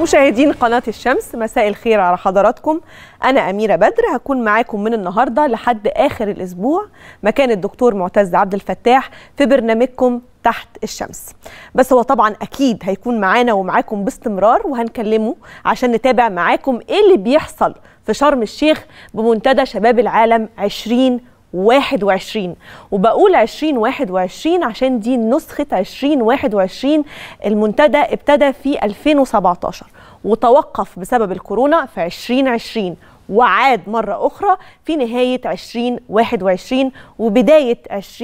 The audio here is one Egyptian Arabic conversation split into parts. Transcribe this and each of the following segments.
مشاهدين قناة الشمس مساء الخير على حضراتكم أنا أميرة بدر هكون معاكم من النهاردة لحد آخر الأسبوع مكان الدكتور معتز عبد الفتاح في برنامجكم تحت الشمس بس هو طبعا أكيد هيكون معانا ومعاكم باستمرار وهنكلمه عشان نتابع معاكم إيه اللي بيحصل في شرم الشيخ بمنتدى شباب العالم 20 21 وبقول 2021 عشان دي نسخة 2021 المنتدى ابتدى في 2017 وتوقف بسبب الكورونا في 2020 وعاد مرة أخرى في نهاية 2021 وبداية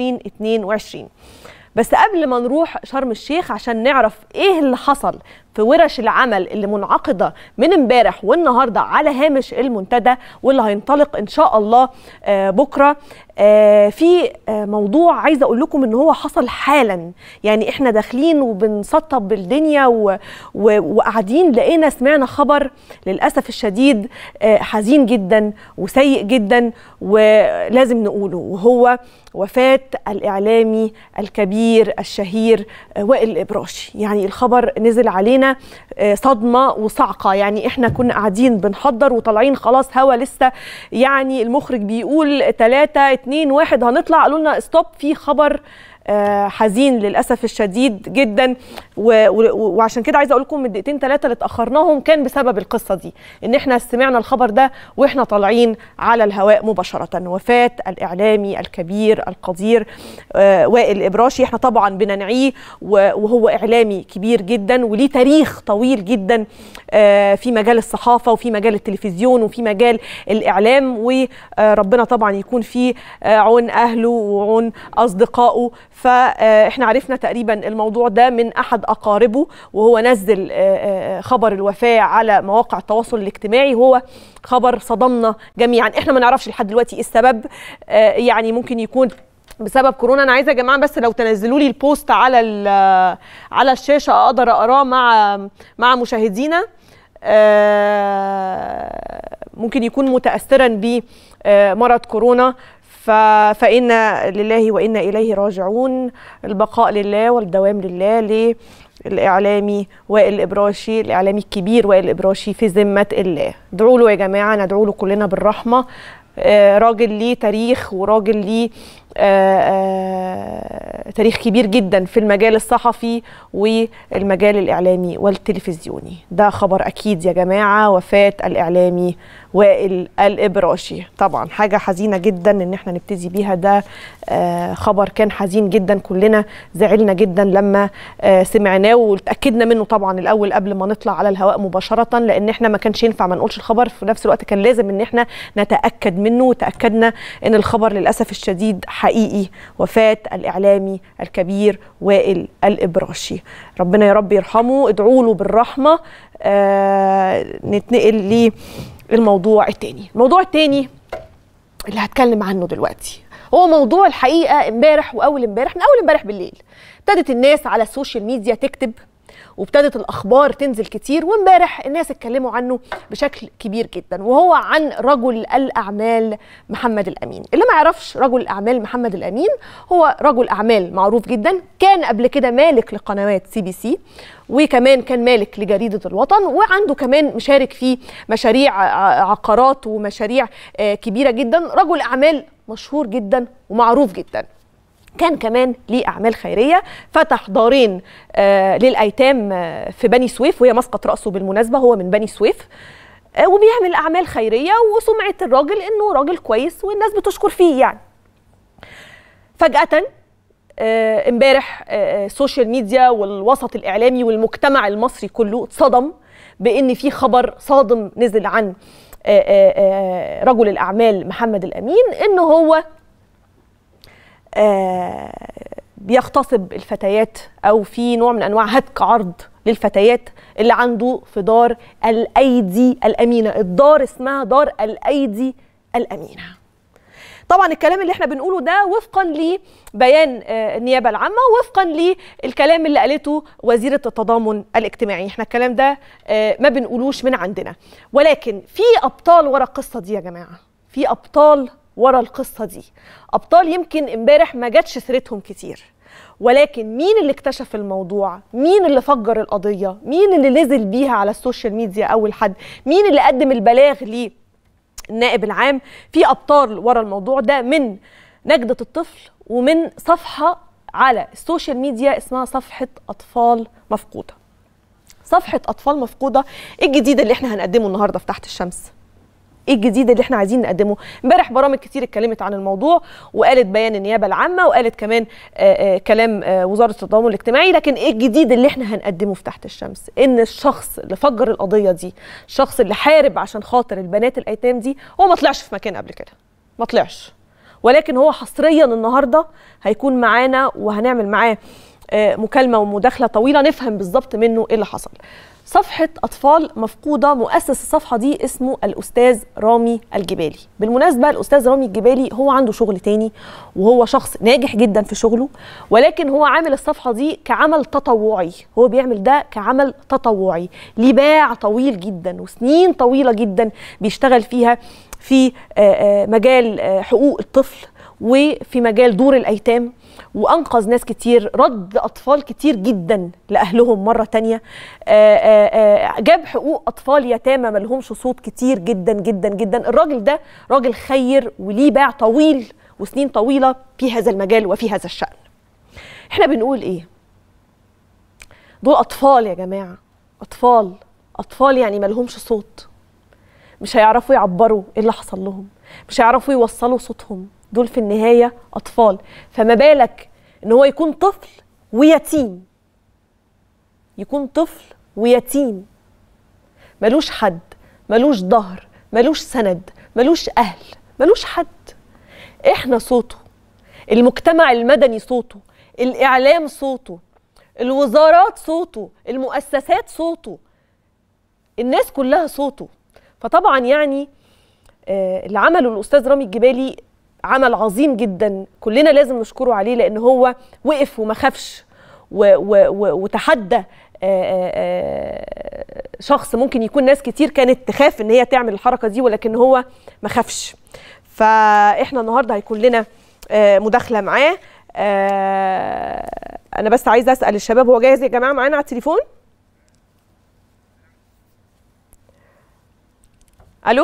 2022 بس قبل ما نروح شرم الشيخ عشان نعرف ايه اللي حصل في ورش العمل اللي منعقده من امبارح والنهارده على هامش المنتدى واللي هينطلق ان شاء الله بكره في موضوع عايزه اقول لكم ان هو حصل حالا يعني احنا داخلين وبنسطب بالدنيا و... و... وقاعدين لقينا سمعنا خبر للاسف الشديد حزين جدا وسيء جدا ولازم نقوله وهو وفاه الاعلامي الكبير الشهير وائل الابراشي يعني الخبر نزل علينا علينا صدمه وصعقه يعني احنا كنا قاعدين بنحضر وطالعين خلاص هوا لسه يعني المخرج بيقول 3 2 1 هنطلع قالوا لنا ستوب في خبر حزين للاسف الشديد جدا وعشان كده عايزه اقول لكم من دقيقتين ثلاثه اللي اتاخرناهم كان بسبب القصه دي ان احنا سمعنا الخبر ده واحنا طالعين على الهواء مباشره وفاه الاعلامي الكبير القدير وائل الابراشي احنا طبعا بننعيه وهو اعلامي كبير جدا وليه تاريخ طويل جدا في مجال الصحافه وفي مجال التلفزيون وفي مجال الاعلام وربنا طبعا يكون في عون اهله وعون اصدقائه فاحنا عرفنا تقريبا الموضوع ده من احد اقاربه وهو نزل خبر الوفاه على مواقع التواصل الاجتماعي هو خبر صدمنا جميعا احنا ما نعرفش لحد دلوقتي ايه السبب يعني ممكن يكون بسبب كورونا انا عايزه يا جماعه بس لو تنزلوا لي البوست على على الشاشه اقدر اقراه مع مع مشاهدينا ممكن يكون متاثرا بمرض كورونا فإنا لله وإنا إليه راجعون البقاء لله والدوام لله للإعلامي وائل الإبراشي الإعلامي الكبير وائل الإبراشي في ذمة الله ادعوا له يا جماعة ندعو له كلنا بالرحمة راجل ليه تاريخ وراجل ليه تاريخ كبير جدا في المجال الصحفي والمجال الإعلامي والتلفزيوني ده خبر أكيد يا جماعة وفاة الإعلامي وائل الإبراشي طبعا حاجة حزينة جدا إن احنا نبتدي بيها ده خبر كان حزين جدا كلنا زعلنا جدا لما سمعناه وتأكدنا منه طبعا الأول قبل ما نطلع على الهواء مباشرة لأن احنا ما كانش ينفع ما نقولش الخبر في نفس الوقت كان لازم إن احنا نتأكد منه وتأكدنا إن الخبر للأسف الشديد حقيقي وفاة الإعلامي الكبير وائل الإبراشي ربنا يا رب يرحمه ادعوا له بالرحمة آه نتنقل للموضوع التاني الموضوع التاني اللي هتكلم عنه دلوقتي هو موضوع الحقيقة امبارح وأول امبارح من أول امبارح بالليل ابتدت الناس على السوشيال ميديا تكتب وابتدت الاخبار تنزل كتير وامبارح الناس اتكلموا عنه بشكل كبير جدا وهو عن رجل الاعمال محمد الامين اللي ما يعرفش رجل الاعمال محمد الامين هو رجل اعمال معروف جدا كان قبل كده مالك لقنوات سي بي سي وكمان كان مالك لجريدة الوطن وعنده كمان مشارك في مشاريع عقارات ومشاريع كبيرة جدا رجل أعمال مشهور جدا ومعروف جدا كان كمان ليه اعمال خيريه فتح دارين آه للايتام آه في بني سويف وهي مسقط راسه بالمناسبه هو من بني سويف آه وبيعمل اعمال خيريه وسمعه الراجل انه راجل كويس والناس بتشكر فيه يعني فجاه امبارح السوشيال ميديا والوسط الاعلامي والمجتمع المصري كله اتصدم بان في خبر صادم نزل عن رجل الاعمال محمد الامين انه هو آه بيغتصب الفتيات او في نوع من انواع هتك عرض للفتيات اللي عنده في دار الايدي الامينه الدار اسمها دار الايدي الامينه طبعا الكلام اللي احنا بنقوله ده وفقا لبيان النيابه العامه وفقا للكلام اللي قالته وزيره التضامن الاجتماعي احنا الكلام ده ما بنقولوش من عندنا ولكن في ابطال ورا القصه دي يا جماعه في ابطال ورا القصه دي ابطال يمكن امبارح ما جاتش سيرتهم كتير ولكن مين اللي اكتشف الموضوع مين اللي فجر القضيه مين اللي نزل بيها على السوشيال ميديا اول حد مين اللي قدم البلاغ ليه النائب العام في ابطال ورا الموضوع ده من نجدة الطفل ومن صفحة على السوشيال ميديا اسمها صفحة أطفال مفقودة صفحة أطفال مفقودة إيه الجديد اللي إحنا هنقدمه النهاردة في تحت الشمس ايه الجديد اللي احنا عايزين نقدمه امبارح برامج كتير اتكلمت عن الموضوع وقالت بيان النيابه العامه وقالت كمان آآ آآ كلام آآ وزاره التضامن الاجتماعي لكن ايه الجديد اللي احنا هنقدمه في تحت الشمس ان الشخص اللي فجر القضيه دي الشخص اللي حارب عشان خاطر البنات الايتام دي هو ما طلعش في مكان قبل كده ما طلعش ولكن هو حصريا النهارده هيكون معانا وهنعمل معاه مكالمه ومداخله طويله نفهم بالظبط منه ايه اللي حصل صفحة أطفال مفقودة مؤسس الصفحة دي اسمه الأستاذ رامي الجبالي بالمناسبة الأستاذ رامي الجبالي هو عنده شغل تاني وهو شخص ناجح جدا في شغله ولكن هو عامل الصفحة دي كعمل تطوعي هو بيعمل ده كعمل تطوعي ليه باع طويل جدا وسنين طويلة جدا بيشتغل فيها في مجال حقوق الطفل وفي مجال دور الأيتام وانقذ ناس كتير رد اطفال كتير جدا لاهلهم مره تانية آآ آآ جاب حقوق اطفال يتامى ملهمش صوت كتير جدا جدا جدا الراجل ده راجل خير وليه باع طويل وسنين طويله في هذا المجال وفي هذا الشان احنا بنقول ايه دول اطفال يا جماعه اطفال اطفال يعني ملهمش صوت مش هيعرفوا يعبروا ايه اللي حصل لهم مش هيعرفوا يوصلوا صوتهم دول في النهايه اطفال فما بالك ان هو يكون طفل ويتيم يكون طفل ويتيم ملوش حد ملوش ظهر ملوش سند ملوش اهل ملوش حد احنا صوته المجتمع المدني صوته الاعلام صوته الوزارات صوته المؤسسات صوته الناس كلها صوته فطبعا يعني آه اللي عمله الاستاذ رامي الجبالي عمل عظيم جدا كلنا لازم نشكره عليه لان هو وقف وما خافش وتحدى شخص ممكن يكون ناس كتير كانت تخاف ان هي تعمل الحركه دي ولكن هو ما خافش فاحنا النهارده هيكون لنا مداخله معاه انا بس عايزه اسال الشباب هو جاهز يا جماعه معانا على التليفون الو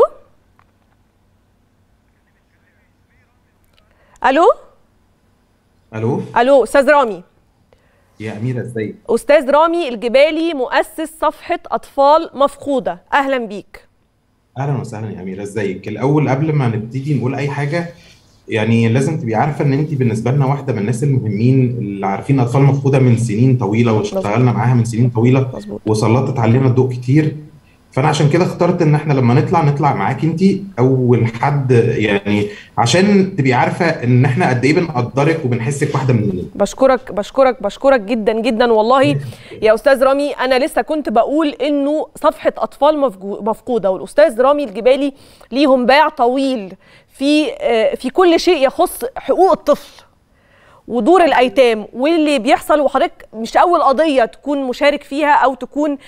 الو الو الو استاذ رامي يا اميره ازيك استاذ رامي الجبالي مؤسس صفحه اطفال مفقوده اهلا بيك اهلا وسهلا يا اميره ازيك الاول قبل ما نبتدي نقول اي حاجه يعني لازم تبقي عارفه ان انت بالنسبه لنا واحده من الناس المهمين اللي عارفين اطفال مفقوده من سنين طويله واشتغلنا معاها من سنين طويله مظبوط وسلطت علينا الضوء كتير فانا عشان كده اخترت ان احنا لما نطلع نطلع معاك انت اول حد يعني عشان تبقي عارفه ان احنا قد ايه بنقدرك وبنحسك واحده مننا بشكرك بشكرك بشكرك جدا جدا والله يا استاذ رامي انا لسه كنت بقول انه صفحه اطفال مفقوده والاستاذ رامي الجبالي ليهم باع طويل في في كل شيء يخص حقوق الطفل ودور الايتام واللي بيحصل وحضرتك مش اول قضيه تكون مشارك فيها او تكون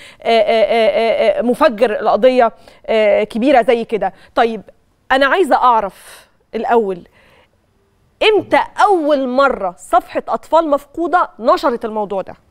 مفجر القضيه كبيره زي كده طيب انا عايزه اعرف الاول امتى اول مره صفحه اطفال مفقوده نشرت الموضوع ده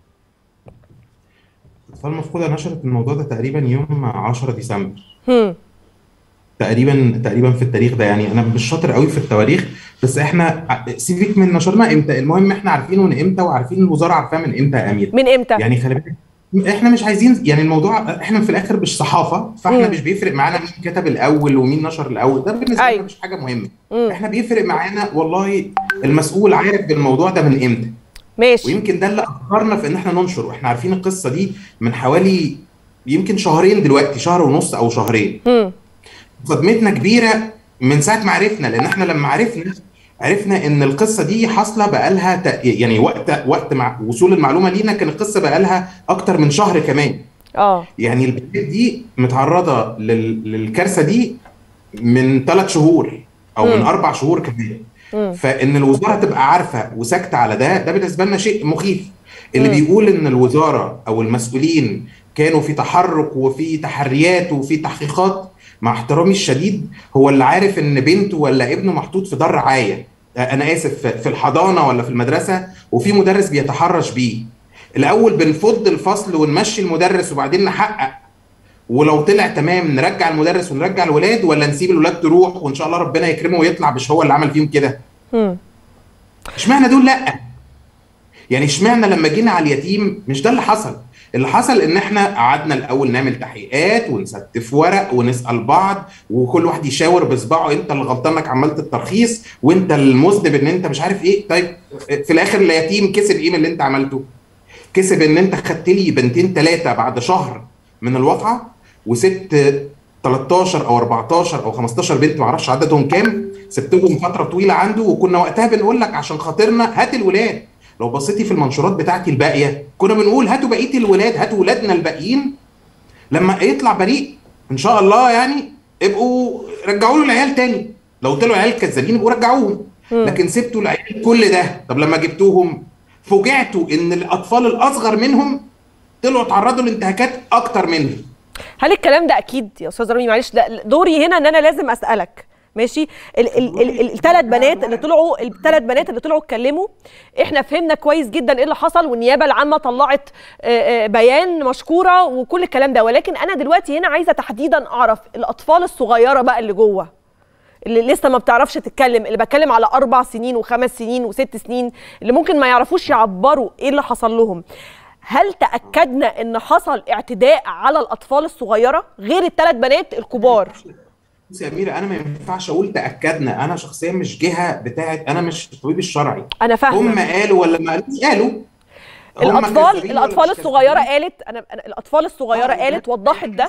اطفال مفقوده نشرت الموضوع ده تقريبا يوم 10 ديسمبر هم. تقريبا تقريبا في التاريخ ده يعني انا مش شاطر قوي في التواريخ بس احنا سيبك من نشرنا امتى المهم احنا عارفينه من امتى وعارفين الوزاره عارفاه من امتى يا امير من امتى يعني خلي بالك احنا مش عايزين يعني الموضوع احنا في الاخر مش صحافه فاحنا مم. مش بيفرق معانا مين كتب الاول ومين نشر الاول ده بالنسبه لنا أيوة. مش حاجه مهمه مم. احنا بيفرق معانا والله المسؤول عارف بالموضوع ده من امتى ماشي ويمكن ده اللي اخرنا في ان احنا ننشر واحنا عارفين القصه دي من حوالي يمكن شهرين دلوقتي شهر ونص او شهرين هم. صدمتنا كبيره من ساعه ما عرفنا لان احنا لما عرفنا عرفنا ان القصه دي حاصله بقالها ت- يعني وقت وقت مع وصول المعلومه لينا كان القصه بقالها اكتر من شهر كمان اه يعني البنت دي متعرضه لل... للكارثه دي من ثلاث شهور او من مم. اربع شهور كمان مم. فان الوزاره تبقى عارفه وساكته على ده ده بالنسبه لنا شيء مخيف اللي مم. بيقول ان الوزاره او المسؤولين كانوا في تحرك وفي تحريات وفي تحقيقات مع احترامي الشديد هو اللي عارف ان بنته ولا ابنه محطوط في دار رعايه انا اسف في الحضانه ولا في المدرسه وفي مدرس بيتحرش بيه الاول بنفض الفصل ونمشي المدرس وبعدين نحقق ولو طلع تمام نرجع المدرس ونرجع الولاد ولا نسيب الولاد تروح وان شاء الله ربنا يكرمه ويطلع مش هو اللي عمل فيهم كده اشمعنى دول لا يعني اشمعنى لما جينا على اليتيم مش ده اللي حصل اللي حصل ان احنا قعدنا الاول نعمل تحقيقات ونستف ورق ونسال بعض وكل واحد يشاور بصباعه انت اللي غلطان انك عملت الترخيص وانت المذنب ان انت مش عارف ايه طيب في الاخر اليتيم كسب ايه من اللي انت عملته؟ كسب ان انت خدت لي بنتين ثلاثه بعد شهر من الواقعه وسبت 13 او 14 او 15 بنت ما اعرفش عددهم كام سبتهم فتره طويله عنده وكنا وقتها بنقول لك عشان خاطرنا هات الولاد لو بصيتي في المنشورات بتاعتي الباقيه كنا بنقول هاتوا بقيه الولاد هاتوا ولادنا الباقيين لما يطلع بريء ان شاء الله يعني ابقوا رجعوا له العيال تاني لو طلعوا عيال كذابين ابقوا رجعوهم لكن سبتوا العيال كل ده طب لما جبتوهم فوجئتوا ان الاطفال الاصغر منهم طلعوا اتعرضوا لانتهاكات اكتر منهم هل الكلام ده اكيد يا استاذ رامي معلش ده دوري هنا ان انا لازم اسالك ماشي الثلاث بنات اللي طلعوا الثلاث بنات اللي طلعوا اتكلموا احنا فهمنا كويس جدا ايه اللي حصل والنيابه العامه طلعت بيان مشكوره وكل الكلام ده ولكن انا دلوقتي هنا عايزه تحديدا اعرف الاطفال الصغيره بقى اللي جوه اللي لسه ما بتعرفش تتكلم اللي بتكلم على اربع سنين وخمس سنين وست سنين اللي ممكن ما يعرفوش يعبروا ايه اللي حصل لهم هل تاكدنا ان حصل اعتداء على الاطفال الصغيره غير الثلاث بنات الكبار بصي يا اميره انا ما ينفعش اقول تاكدنا انا شخصيا مش جهه بتاعت انا مش الطبيب الشرعي انا فاهمه هم قالوا ولا ما قالوش قالوا الاطفال الاطفال الصغيره قالت انا الاطفال الصغيره قالت وضحت ده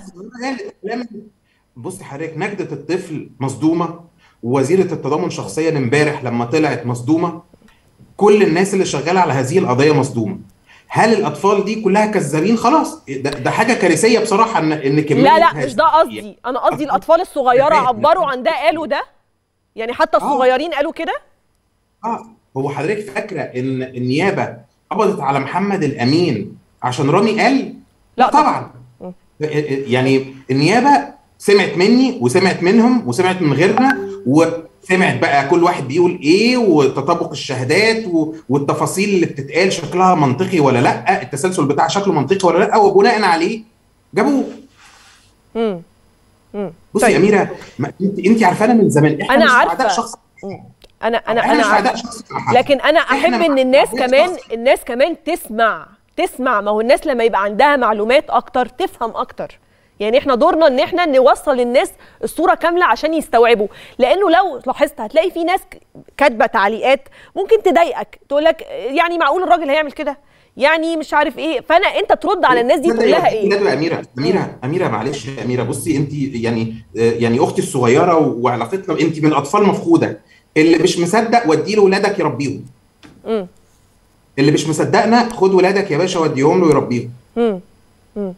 بصي حضرتك نجده الطفل مصدومه ووزيره التضامن شخصيا امبارح لما طلعت مصدومه كل الناس اللي شغاله على هذه القضيه مصدومه هل الاطفال دي كلها كذابين خلاص ده, ده حاجه كارثيه بصراحه ان ان كميه لا لا مش ده قصدي انا قصدي الاطفال الصغيره عبروا عن ده قالوا ده يعني حتى الصغيرين قالوا كده اه هو حضرتك فاكره ان النيابه قبضت على محمد الامين عشان رامي قال لا طبعا يعني النيابه سمعت مني وسمعت منهم وسمعت من غيرنا وسمعت بقى كل واحد بيقول ايه وتطابق الشهادات والتفاصيل اللي بتتقال شكلها منطقي ولا لا التسلسل بتاع شكله منطقي ولا لا وبناء عليه جابوه امم بصي يا اميره انت انت عارفانا من زمان احنا انا مش عارفه اعداء شخص انا انا احنا انا مش اعداء عارفة. شخص لكن انا احب ان الناس كمان الناس كمان تسمع تسمع ما هو الناس لما يبقى عندها معلومات اكتر تفهم اكتر يعني احنا دورنا ان احنا نوصل للناس الصوره كامله عشان يستوعبوا لانه لو لاحظت هتلاقي في ناس كاتبه تعليقات ممكن تضايقك تقول لك يعني معقول الراجل هيعمل كده يعني مش عارف ايه فانا انت ترد على الناس دي تقول لها ايه لا اميره اميره اميره معلش يا اميره بصي انت يعني يعني اختي الصغيره وعلاقتنا انت من اطفال مفقوده اللي مش مصدق ودي له ولادك يربيهم امم اللي مش مصدقنا خد ولادك يا باشا وديهم له يربيهم امم امم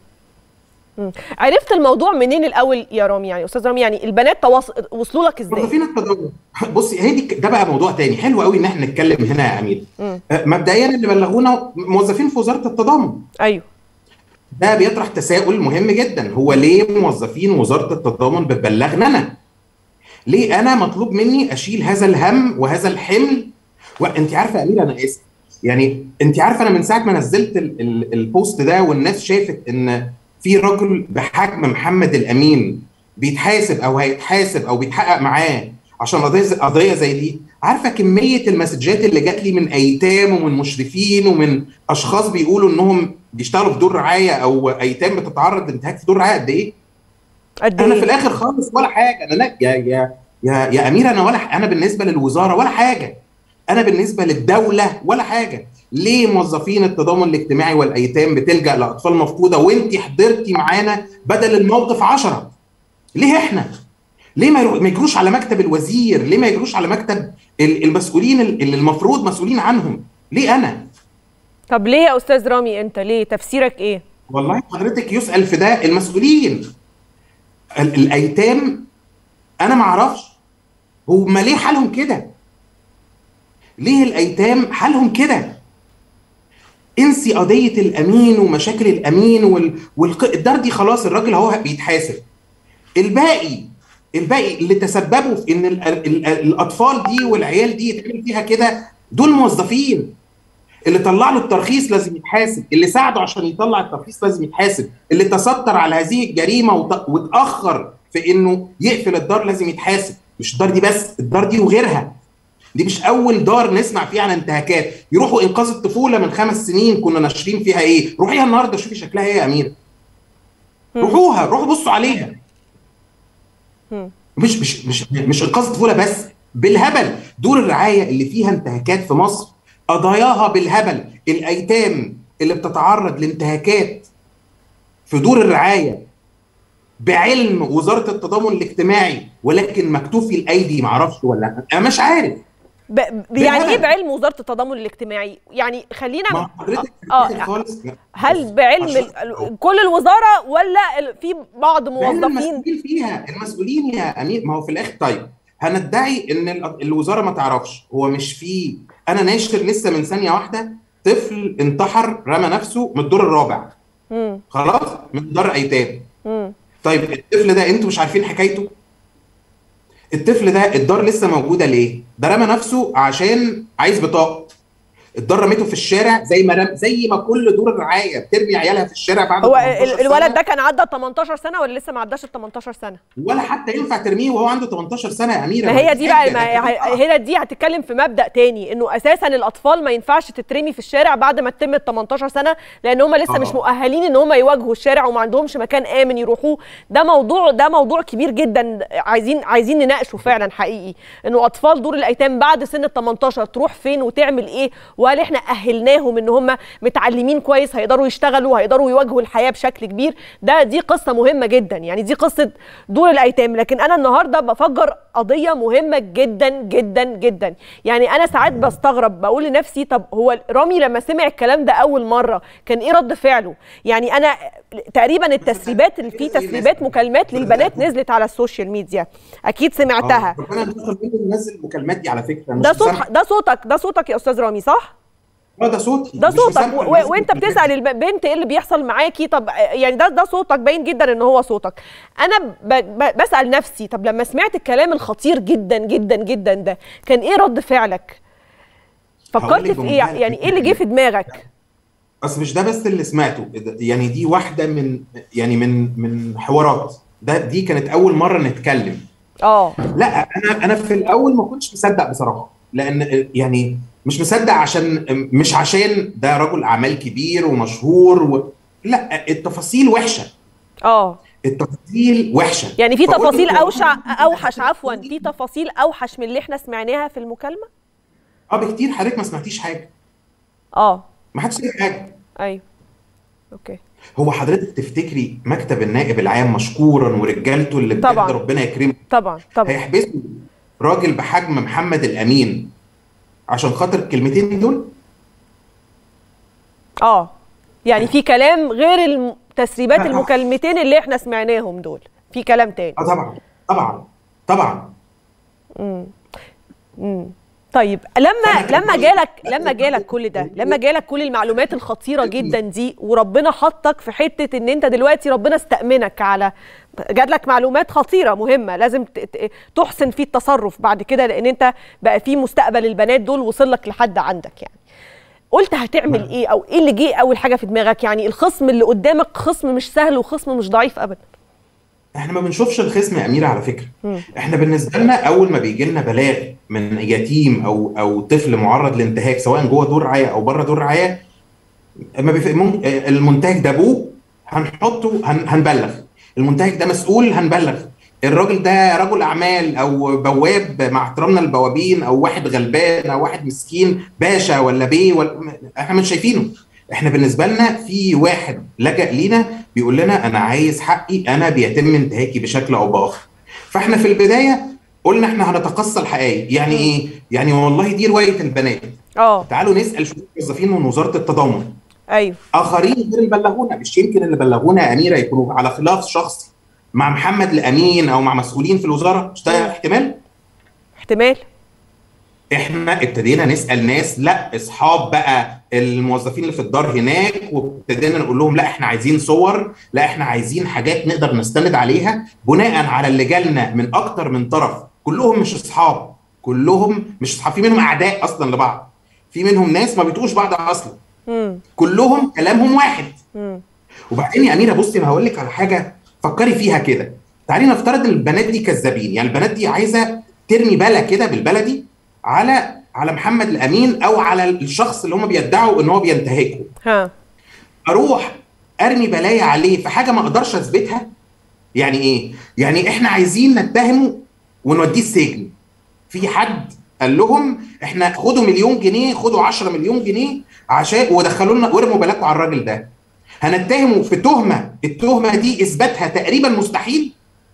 عرفت الموضوع منين الاول يا رامي يعني استاذ رامي يعني البنات تواص... وصلوا لك ازاي موظفين التضامن بصي هي دي ده بقى موضوع تاني حلو قوي ان احنا نتكلم هنا يا امير مم. مبدئيا اللي بلغونا موظفين في وزاره التضامن ايوه ده بيطرح تساؤل مهم جدا هو ليه موظفين وزاره التضامن بتبلغنا انا ليه انا مطلوب مني اشيل هذا الهم وهذا الحمل وانت عارفه يا اميره انا اسف يعني انت عارفه انا من ساعه ما نزلت ال ال البوست ده والناس شافت ان في رجل بحجم محمد الامين بيتحاسب او هيتحاسب او بيتحقق معاه عشان قضيه قضيه زي دي عارفه كميه المسجات اللي جات لي من ايتام ومن مشرفين ومن اشخاص بيقولوا انهم بيشتغلوا في دور رعايه او ايتام بتتعرض لانتهاك في دور رعايه قد ايه؟ قد انا في ايه الاخر خالص ولا حاجه انا لا يا يا يا يا امير انا ولا انا بالنسبه للوزاره ولا حاجه انا بالنسبه للدوله ولا حاجه ليه موظفين التضامن الاجتماعي والايتام بتلجا لاطفال مفقوده وانت حضرتي معانا بدل الموقف عشرة ليه احنا ليه ما يرو- ما يجروش على مكتب الوزير ليه ما يجروش على مكتب ال- المسؤولين اللي المفروض مسؤولين عنهم ليه انا طب ليه يا استاذ رامي انت ليه تفسيرك ايه والله حضرتك يسأل في ده المسؤولين ال- الايتام انا ما اعرفش هم ليه حالهم كده ليه الايتام حالهم كده انسي قضيه الامين ومشاكل الامين وال... والق... الدار دي خلاص الراجل اهو بيتحاسب الباقي الباقي اللي تسببوا في ان ال ال الاطفال دي والعيال دي يتعمل فيها كده دول موظفين اللي طلع له الترخيص لازم يتحاسب اللي ساعده عشان يطلع الترخيص لازم يتحاسب اللي تستر على هذه الجريمه وتاخر في انه يقفل الدار لازم يتحاسب مش الدار دي بس الدار دي وغيرها دي مش اول دار نسمع فيها عن انتهاكات يروحوا انقاذ الطفوله من خمس سنين كنا ناشرين فيها ايه روحيها النهارده شوفي شكلها ايه يا اميره روحوها روحوا بصوا عليها مش مش مش مش انقاذ الطفوله بس بالهبل دور الرعايه اللي فيها انتهاكات في مصر قضاياها بالهبل الايتام اللي بتتعرض لانتهاكات في دور الرعايه بعلم وزاره التضامن الاجتماعي ولكن مكتوف الايدي معرفش ولا انا مش عارف ب... يعني ايه بعلم وزاره التضامن الاجتماعي يعني خلينا ما حضرتك اه خالص هل بعلم ال... كل الوزاره ولا ال... في بعض موظفين المسؤولين فيها المسؤولين يا امير ما هو في الاخر طيب هندعي ان الوزاره ما تعرفش هو مش في انا ناشر لسه من ثانيه واحده طفل انتحر رمى نفسه من الدور الرابع مم. خلاص من دار ايتام مم. طيب الطفل ده انتوا مش عارفين حكايته الطفل ده الدار لسه موجوده ليه ده رمى نفسه عشان عايز بطاقه الدار رميته في الشارع زي ما رم... زي ما كل دور الرعايه بترمي عيالها في الشارع بعد هو ال... الولد ده كان عدى 18 سنه ولا لسه ما عداش ال 18 سنه ولا حتى ينفع ترميه وهو عنده 18 سنه يا اميره ما هي دي بقى ما هنا دي هتتكلم في مبدا تاني انه اساسا الاطفال ما ينفعش تترمي في الشارع بعد ما تتم ال 18 سنه لان هم لسه آه. مش مؤهلين ان هم يواجهوا الشارع وما عندهمش مكان امن يروحوه ده موضوع ده موضوع كبير جدا عايزين عايزين نناقشه فعلا حقيقي انه اطفال دور الايتام بعد سن ال 18 تروح فين وتعمل ايه وهل احنا اهلنا اهلناهم ان هم متعلمين كويس هيقدروا يشتغلوا هيقدروا يواجهوا الحياه بشكل كبير ده دي قصه مهمه جدا يعني دي قصه دور الايتام لكن انا النهارده بفجر قضيه مهمه جدا جدا جدا يعني انا ساعات بستغرب بقول لنفسي طب هو رامي لما سمع الكلام ده اول مره كان ايه رد فعله يعني انا تقريبا التسريبات اللي في تسريبات مكالمات للبنات نزلت على السوشيال ميديا اكيد سمعتها ربنا نزل المكالمات دي على فكره ده صوت ده صوتك ده صوتك يا استاذ رامي صح اه ده صوتي ده صوتك و... وانت بتسال البنت ايه اللي بيحصل معاكي طب يعني ده ده صوتك باين جدا ان هو صوتك انا ب... ب... بسال نفسي طب لما سمعت الكلام الخطير جدا جدا جدا ده كان ايه رد فعلك فكرت في ايه يعني ايه اللي جه في دماغك بس مش ده بس اللي سمعته يعني دي واحده من يعني من من حوارات ده دي كانت اول مره نتكلم اه لا انا انا في الاول ما كنتش مصدق بصراحه لان يعني مش مصدق عشان مش عشان ده رجل اعمال كبير ومشهور و... لا التفاصيل وحشه اه التفاصيل وحشه يعني في تفاصيل اوشع اوحش عفوا في تفاصيل اوحش من اللي احنا سمعناها في المكالمه اه بكتير حضرتك ما سمعتيش حاجه اه ما حدش سمع حاجه ايوه اوكي هو حضرتك تفتكري مكتب النائب العام مشكورا ورجالته اللي بجد ربنا يكرمه طبعا طبعا هيحبسوا راجل بحجم محمد الامين عشان خاطر الكلمتين دول اه يعني في كلام غير تسريبات المكالمتين اللي احنا سمعناهم دول في كلام تاني اه طبعا طبعا طبعا امم امم طيب لما لما جالك لما جالك كل ده لما جالك كل المعلومات الخطيره جدا دي وربنا حطك في حته ان انت دلوقتي ربنا استأمنك على جاتلك معلومات خطيره مهمه لازم تحسن في التصرف بعد كده لان انت بقى في مستقبل البنات دول وصل لك لحد عندك يعني قلت هتعمل ايه او ايه اللي جه اول حاجه في دماغك يعني الخصم اللي قدامك خصم مش سهل وخصم مش ضعيف ابدا احنا ما بنشوفش الخصم يا اميره على فكره مم. احنا بالنسبه لنا اول ما بيجي لنا بلاغ من يتيم او او طفل معرض لانتهاك سواء جوه دور رعايه او بره دور رعايه ما بيف... المنتهك ده ابوه هنحطه هن... هنبلغ المنتهك ده مسؤول هنبلغ الراجل ده رجل اعمال او بواب مع احترامنا للبوابين او واحد غلبان او واحد مسكين باشا ولا بيه ولا احنا مش شايفينه احنا بالنسبه لنا في واحد لجأ لينا بيقول لنا انا عايز حقي انا بيتم انتهاكي بشكل او باخر فاحنا في البدايه قلنا احنا هنتقصى الحقائق يعني ايه يعني والله دي روايه البنات اه تعالوا نسال شويه موظفين من وزاره التضامن ايوه اخرين غير اللي بلغونا مش يمكن اللي بلغونا يا اميره يكونوا على خلاف شخصي مع محمد الامين او مع مسؤولين في الوزاره مش ده احتمال احتمال احنا ابتدينا نسال ناس لا اصحاب بقى الموظفين اللي في الدار هناك وابتدينا نقول لهم لا احنا عايزين صور لا احنا عايزين حاجات نقدر نستند عليها بناء على اللي جالنا من اكتر من طرف كلهم مش اصحاب كلهم مش اصحاب في منهم اعداء اصلا لبعض في منهم ناس ما بيطوش بعض اصلا مم. كلهم كلامهم واحد مم. وبعدين يا اميره بصي انا هقول لك على حاجه فكري فيها كده تعالي نفترض ان البنات دي كذابين يعني البنات دي عايزه ترمي بلا كده بالبلدي على على محمد الامين او على الشخص اللي هم بيدعوا ان هو بينتهكه ها اروح ارمي بلايا عليه في حاجه ما اقدرش اثبتها يعني ايه يعني احنا عايزين نتهمه ونوديه السجن في حد قال لهم احنا خدوا مليون جنيه خدوا 10 مليون جنيه عشان ودخلوا لنا وارموا بلاكوا على الراجل ده هنتهمه في تهمه التهمه دي اثباتها تقريبا مستحيل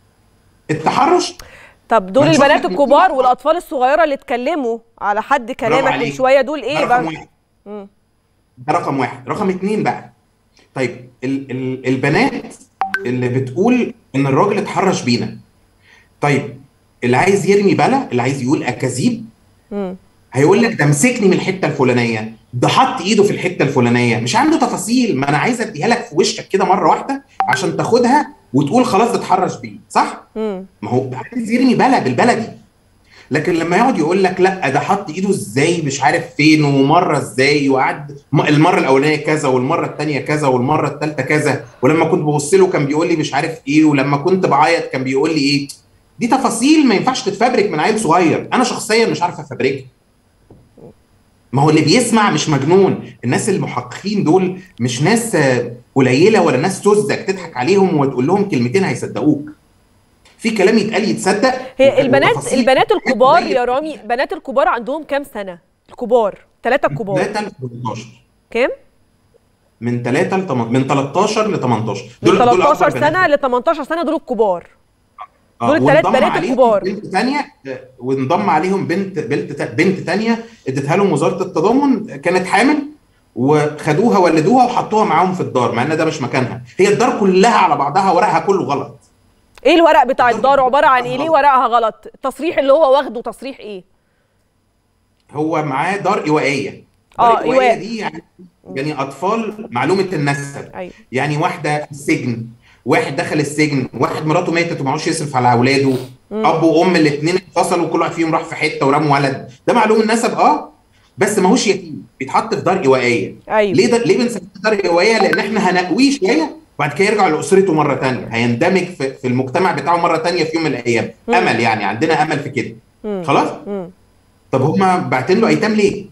التحرش طب دول ما نشوف البنات لك الكبار نتيجة. والاطفال الصغيره اللي اتكلموا على حد كلامك من عليك. شويه دول ده ايه رقم بقى واحد مم. ده رقم واحد رقم اتنين بقى طيب ال ال البنات اللي بتقول ان الراجل اتحرش بينا طيب اللي عايز يرمي بلا اللي عايز يقول اكاذيب مم. هيقول لك ده مسكني من الحته الفلانيه ده حط ايده في الحته الفلانيه مش عنده تفاصيل ما انا عايز اديها لك في وشك كده مره واحده عشان تاخدها وتقول خلاص ده اتحرش بيه صح مم. ما هو عايز يرمي بلا بالبلدي لكن لما يقعد يقول لك لا ده حط ايده ازاي مش عارف فين ومره ازاي وقعد م- المره الاولانيه كذا والمره الثانيه كذا والمره الثالثه كذا ولما كنت ببص له كان بيقول لي مش عارف ايه ولما كنت بعيط كان بيقول لي ايه دي تفاصيل ما ينفعش تتفبرك من عيل صغير انا شخصيا مش عارف افبركها ما هو اللي بيسمع مش مجنون الناس المحققين دول مش ناس آه، قليله ولا ناس سذج تضحك عليهم وتقول لهم كلمتين هيصدقوك في كلام يتقال يتصدق هي البنات وتفاصيل البنات الكبار قليل. يا رامي بنات الكبار عندهم كام سنه الكبار ثلاثه الكبار 3 ل 18 كام من 3 ل 8 من 13 ل 18 من دول- دول 13 أكبر سنه بنات. ل 18 سنه دول الكبار آه، دول التلات وانضم بنات عليهم الكبار. بنت ثانيه وانضم عليهم بنت بنت بنت ثانيه اديتها لهم وزاره التضامن كانت حامل وخدوها ولدوها وحطوها معاهم في الدار مع ان ده مش مكانها هي الدار كلها على بعضها ورقها كله غلط ايه الورق بتاع الدار عباره عن ايه ليه ورقها غلط التصريح اللي هو واخده تصريح ايه هو معاه دار ايوائيه آه، دار ايوائيه إيواء. دي يعني يعني اطفال معلومه النسب ايوه يعني واحده في السجن واحد دخل السجن واحد مراته ماتت ومعهوش يصرف على اولاده اب وام الاثنين انفصلوا وكل واحد فيهم راح في حته ورموا ولد ده معلوم النسب اه بس ماهوش يتيم بيتحط في دار ايوائيه ايوه ليه ده ليه بنسميه دار ايوائيه لان احنا هنقويه شويه بعد كده يرجع لاسرته مره تانية هيندمج في, في المجتمع بتاعه مره تانية في يوم من الايام مم. امل يعني عندنا امل في كده مم. خلاص مم. طب هما باعتين له ايتام ليه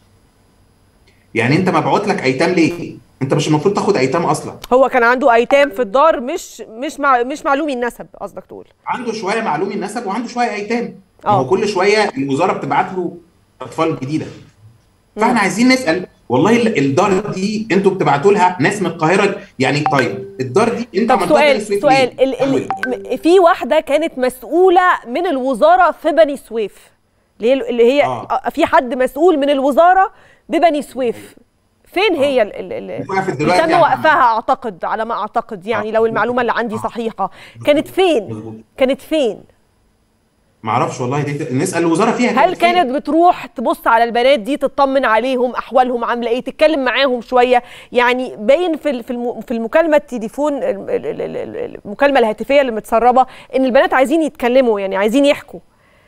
يعني انت مبعوت لك ايتام ليه انت مش المفروض تاخد ايتام اصلا هو كان عنده ايتام في الدار مش مش مع مش معلومي النسب قصدك تقول عنده شويه معلومي النسب وعنده شويه ايتام ما اه. هو كل شويه الوزاره بتبعت له اطفال جديده فاحنا عايزين نسال والله ال- الدار دي انتوا بتبعتوا لها ناس من القاهره يعني طيب الدار دي انت طب عملتها سؤال بني سويف سؤال ليه؟ ال أول. ال م- في واحده كانت مسؤوله من الوزاره في بني سويف اللي هي اللي هي آه. في حد مسؤول من الوزاره ببني سويف فين هي ال ال ال وقفت اللي دلوقتي تم يعني- وقفها اعتقد على ما اعتقد يعني آه. لو المعلومه اللي عندي آه. صحيحه كانت فين مظبوط. كانت فين ما اعرفش والله دي نسال الوزاره فيها هل فين؟ كانت بتروح تبص على البنات دي تطمن عليهم احوالهم عامله ايه تتكلم معاهم شويه يعني باين في ال- في الم- في المكالمه التليفون ال- ال- ال- ال- ال- المكالمه الهاتفيه اللي متسربه ان البنات عايزين يتكلموا يعني عايزين يحكوا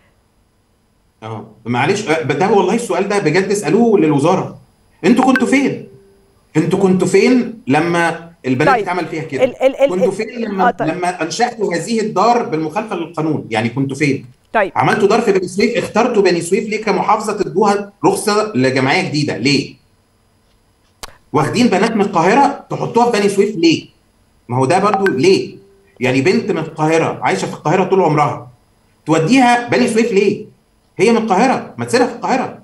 اه معلش آه، ده والله السؤال ده بجد اسالوه للوزاره انتوا كنتوا فين؟ انتوا كنتوا فين لما البنات طيب. اتعمل فيها كده؟ ال- ال- ال- كنتوا ال- فين آه، لما طيب. لما انشاتوا هذه الدار بالمخالفه للقانون؟ يعني كنتوا فين؟ طيب عملتوا دار في بني سويف اخترتوا بني سويف ليه كمحافظه تدوها رخصه لجمعيه جديده ليه؟ واخدين بنات من القاهره تحطوها في بني سويف ليه؟ ما هو ده برضو ليه؟ يعني بنت من القاهره عايشه في القاهره طول عمرها توديها بني سويف ليه؟ هي من القاهره ما تسيبها في القاهره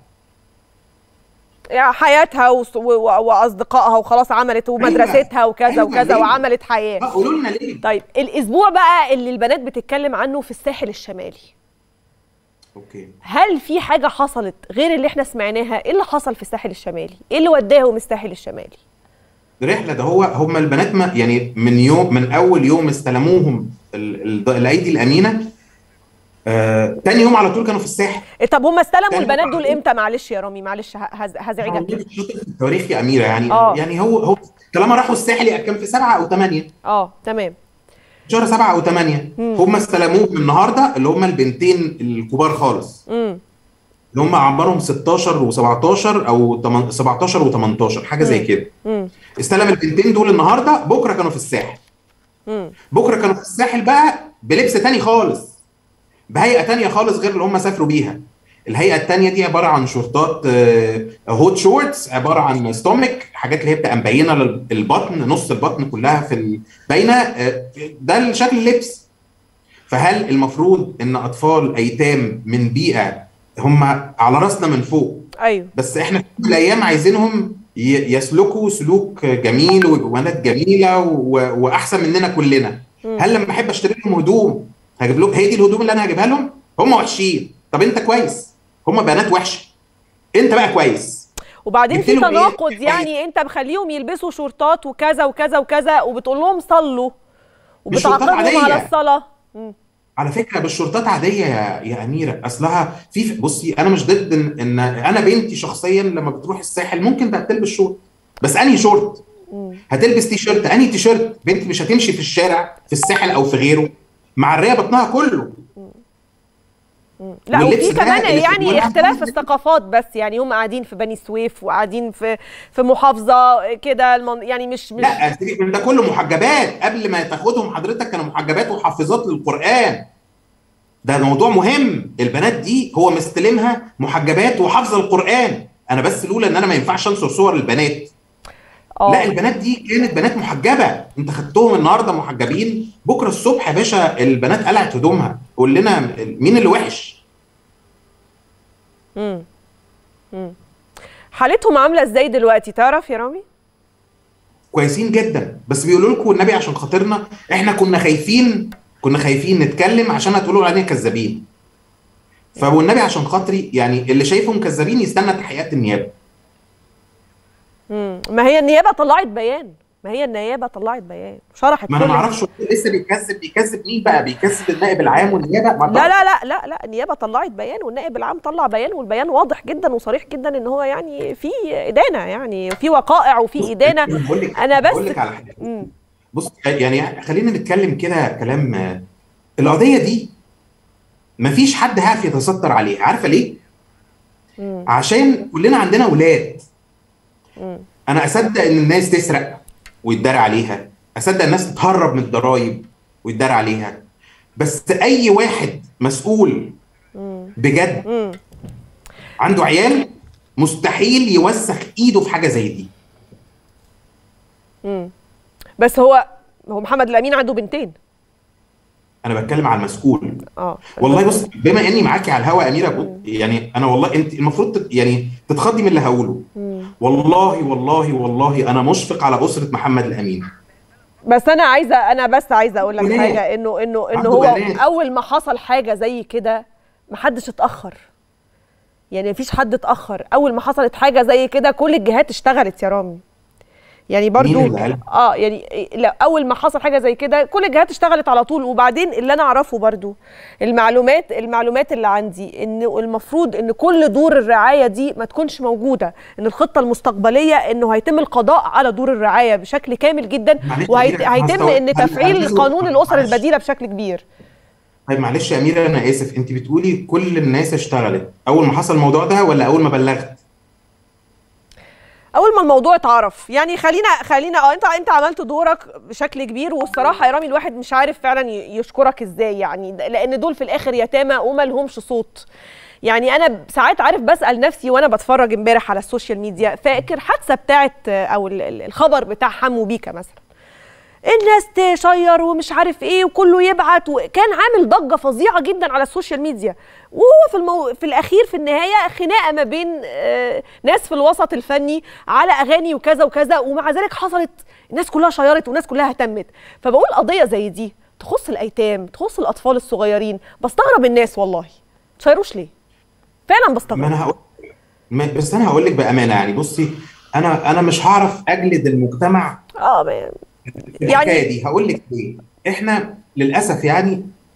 يعني حياتها وص- و- و- واصدقائها وخلاص عملت ومدرستها وكذا أيوة، وكذا ليه؟ وعملت حياه اه قولوا لنا ليه؟ طيب الاسبوع بقى اللي البنات بتتكلم عنه في الساحل الشمالي اوكي هل في حاجه حصلت غير اللي احنا سمعناها ايه اللي حصل في الساحل الشمالي ايه اللي وداهم الساحل الشمالي رحله ده هو هم البنات ما يعني من يوم من اول يوم استلموهم ال- ال- الايدي الامينه آه تاني يوم على طول كانوا في الساحل إيه طب هم استلموا تاني البنات يوم دول على طول امتى معلش يا رامي معلش ه- هز- هزعجك والله شاطر في التواريخ يا اميره يعني اه يعني هو هو طالما راحوا الساحل يبقى كان في سبعه او ثمانيه اه تمام شهر سبعه او ثمانيه امم هم استلموهم النهارده اللي هم البنتين الكبار خالص امم اللي هم عمرهم 16 و17 او 8 17 و18 حاجه زي امم كده امم استلم البنتين دول النهارده بكره كانوا في الساحل امم بكره كانوا في الساحل بقى بلبس تاني خالص بهيئه تانيه خالص غير اللي هم سافروا بيها الهيئه التانيه دي عباره عن شورتات آه، هوت شورتس عباره عن ستومك حاجات اللي هي بتبقى مبينه للبطن نص البطن كلها في ال- باينه آه، ده شكل اللبس فهل المفروض ان اطفال ايتام من بيئه هم على راسنا من فوق ايوه بس احنا في يوم من الايام عايزينهم ي- يسلكوا سلوك جميل ويبقوا بنات جميله و- واحسن مننا كلنا امم هل لما احب اشتري لهم هدوم هجيب لهم هي دي الهدوم اللي انا هجيبها لهم هم وحشين طب انت كويس هم بنات وحشه انت بقى كويس وبعدين جبت في لهم ايه تناقض كويس يعني انت مخليهم يلبسوا شورتات وكذا وكذا وكذا وبتقول لهم صلوا مش شرطات وبتعاقبهم على عاديه الصلاة امم على فكره بالشرطات عاديه يا يا اميره اصلها في بصي انا مش ضد ان, إن انا بنتي شخصيا لما بتروح الساحل ممكن بقى تلبس شورت بس انهي شورت امم هتلبس تي شيرت انهي تي شيرت بنتي مش هتمشي في الشارع في الساحل او في غيره معريه بطنها كله مم. لا واللبس وفي ده كمان اللي يعني والعب اختلاف الثقافات بس يعني هم قاعدين في بني سويف وقاعدين في في محافظه كده المن... يعني مش مش لا سيبك من ده كله محجبات قبل ما تاخدهم حضرتك كانوا محجبات وحافظات للقرآن ده موضوع مهم البنات دي هو مستلمها محجبات وحافظه القرآن انا بس لولا ان انا ما ينفعش انشر صور البنات لا اه البنات دي كانت بنات محجبه انت خدتهم النهارده محجبين بكره الصبح يا باشا البنات قلعت هدومها قول لنا مين اللي وحش امم امم حالتهم عامله ازاي دلوقتي تعرف يا رامي كويسين جدا بس بيقولوا لكم النبي عشان خاطرنا احنا كنا خايفين كنا خايفين نتكلم عشان هتقولوا علينا كذابين فوالنبي عشان خاطري يعني اللي شايفهم كذابين يستنى تحقيقات النيابه امم ما هي النيابه طلعت بيان ما هي النيابه طلعت بيان شرحت ما انا كل ما اعرفش هو لسه بيكذب بيكذب مين بقى بيكذب النائب العام والنيابه ما لا أعرفش. لا لا لا لا النيابه طلعت بيان والنائب العام طلع بيان والبيان واضح جدا وصريح جدا ان هو يعني في ادانه يعني في وقائع وفي ادانه انا بقول لك انا بقول بس لك على حاجه امم بص يعني خلينا نتكلم كده كلام آه، القضيه دي مفيش حد هيعرف يتستر عليها عارفه ليه امم عشان كلنا عندنا ولاد امم انا اصدق ان الناس تسرق ويتدار عليها اصدق الناس تتهرب من الضرايب ويتدار عليها بس اي واحد مسؤول امم بجد امم عنده عيال مستحيل يوسخ ايده في حاجه زي دي امم بس هو هو محمد الامين عنده بنتين انا بتكلم على المسؤول اه والله بص بما اني معاكي على الهوا يا اميره بق- يعني انا والله انت المفروض تت- يعني تتخضي من اللي هقوله مم. والله والله والله انا مشفق على اسره محمد الامين بس انا عايزه انا بس عايزه اقول لك بنات. حاجه انه انه انه عنده هو بنات. اول ما حصل حاجه زي كده محدش اتاخر يعني مفيش حد اتاخر اول ما حصلت حاجه زي كده كل الجهات اشتغلت يا رامي يعني برضو مين اللي قال؟ اه يعني لا اول ما حصل حاجه زي كده كل الجهات اشتغلت على طول وبعدين اللي انا اعرفه برضو المعلومات المعلومات اللي عندي ان المفروض ان كل دور الرعايه دي ما تكونش موجوده ان الخطه المستقبليه انه هيتم القضاء على دور الرعايه بشكل كامل جدا معلش وهيتم يا أميرة، ان هل- هل- تفعيل هل- قانون الاسر معلش. البديله بشكل كبير طيب معلش يا اميره انا اسف انت بتقولي كل الناس اشتغلت اول ما حصل الموضوع ده ولا اول ما بلغت اول ما الموضوع اتعرف يعني خلينا خلينا اه انت انت عملت دورك بشكل كبير والصراحه يا رامي الواحد مش عارف فعلا ي- يشكرك ازاي يعني د- لان دول في الاخر يتامى وما لهمش صوت يعني انا ساعات عارف بسال نفسي وانا بتفرج امبارح على السوشيال ميديا فاكر حادثه بتاعت او ال- ال- الخبر بتاع حمو بيكا مثلا الناس تشير ومش عارف ايه وكله يبعت وكان عامل ضجه فظيعه جدا على السوشيال ميديا وهو في المو... في الاخير في النهايه خناقه ما بين آه، ناس في الوسط الفني على اغاني وكذا وكذا ومع ذلك حصلت الناس كلها شيرت والناس كلها اهتمت فبقول قضيه زي دي تخص الايتام تخص الاطفال الصغيرين بستغرب الناس والله تشيروش ليه فعلا ما بستغرب انا هقول ما بس انا هقول لك بامانه يعني بصي انا انا مش هعرف اجلد المجتمع اه ما- في الحكايه دي هقول لك ليه احنا للاسف يعني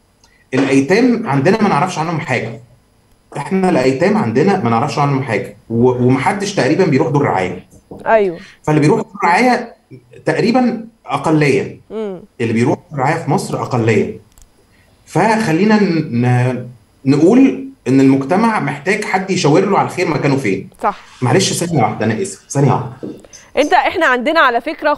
الايتام عندنا ما نعرفش عنهم حاجه احنا الايتام عندنا ما نعرفش عنهم حاجه و- ومحدش تقريبا بيروح دور رعايه ايوه فاللي بيروح دور رعايه تقريبا اقليه امم اللي بيروح دور رعايه في مصر اقليه فخلينا ن- ن- نقول ان المجتمع محتاج حد يشاور له على الخير مكانه فين صح معلش ثانيه واحده انا اسف ثانيه واحده انت احنا عندنا على فكره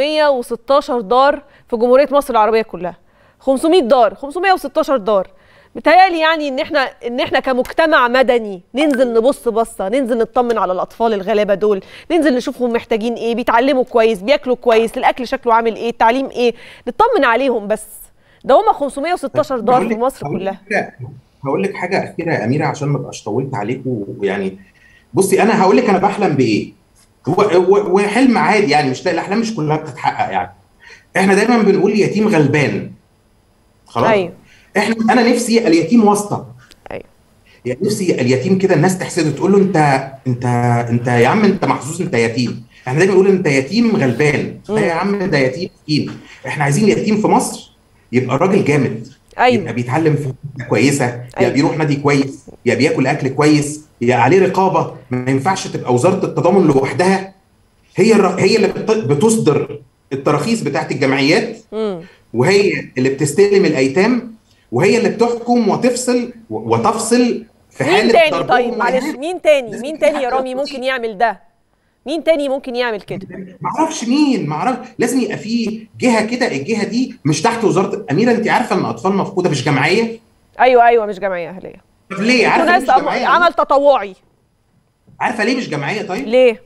516 دار في جمهوريه مصر العربيه كلها 500 دار 516 دار متهيألي يعني ان احنا ان احنا كمجتمع مدني ننزل نبص بصه ننزل نطمن على الاطفال الغلابه دول ننزل نشوفهم محتاجين ايه بيتعلموا كويس بياكلوا كويس الاكل شكله عامل ايه التعليم ايه نطمن عليهم بس ده هم 516 دار هقول في لك- مصر هقول لك كلها حاجة- هقول لك حاجه اخيره يا اميره عشان ما ابقاش طولت عليكم ويعني بصي انا هقول لك انا بحلم بايه و- و- وحلم عادي يعني مش الاحلام مش كلها بتتحقق يعني احنا دايما بنقول يتيم غلبان خلاص ايوه احنا انا نفسي اليتيم واسطه ايوه يعني نفسي اليتيم كده الناس تحسده تقول له انت انت انت يا عم انت محظوظ انت يتيم احنا دايما بنقول انت يتيم غلبان لا يا عم ده يتيم مسكين احنا عايزين يتيم في مصر يبقى راجل جامد ايوه يبقى بيتعلم في حتة كويسه يا أيوة. بيروح نادي كويس يا بياكل اكل كويس يا عليه رقابه ما ينفعش تبقى وزاره التضامن لوحدها هي الر... هي اللي بت... بتصدر التراخيص بتاعت الجمعيات امم وهي اللي بتستلم الايتام وهي اللي بتحكم وتفصل و- وتفصل في حاله مين تاني ضربهم طيب معلش وإهانة. مين تاني لازم مين في تاني حد يا رامي ياخد ممكن يعمل ده مين تاني ممكن يعمل كده معرفش مين معرفش لازم يبقى في جهه كده الجهه دي مش تحت وزاره اميره انت عارفه ان اطفال مفقوده مش جمعيه ايوه ايوه مش جمعيه اهليه طب ليه عارفه ليه ناس مش جمعيه عمل تطوعي عارفه ليه مش جمعيه طيب ليه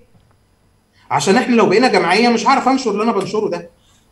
عشان احنا لو بقينا جمعيه مش هعرف انشر اللي انا بنشره ده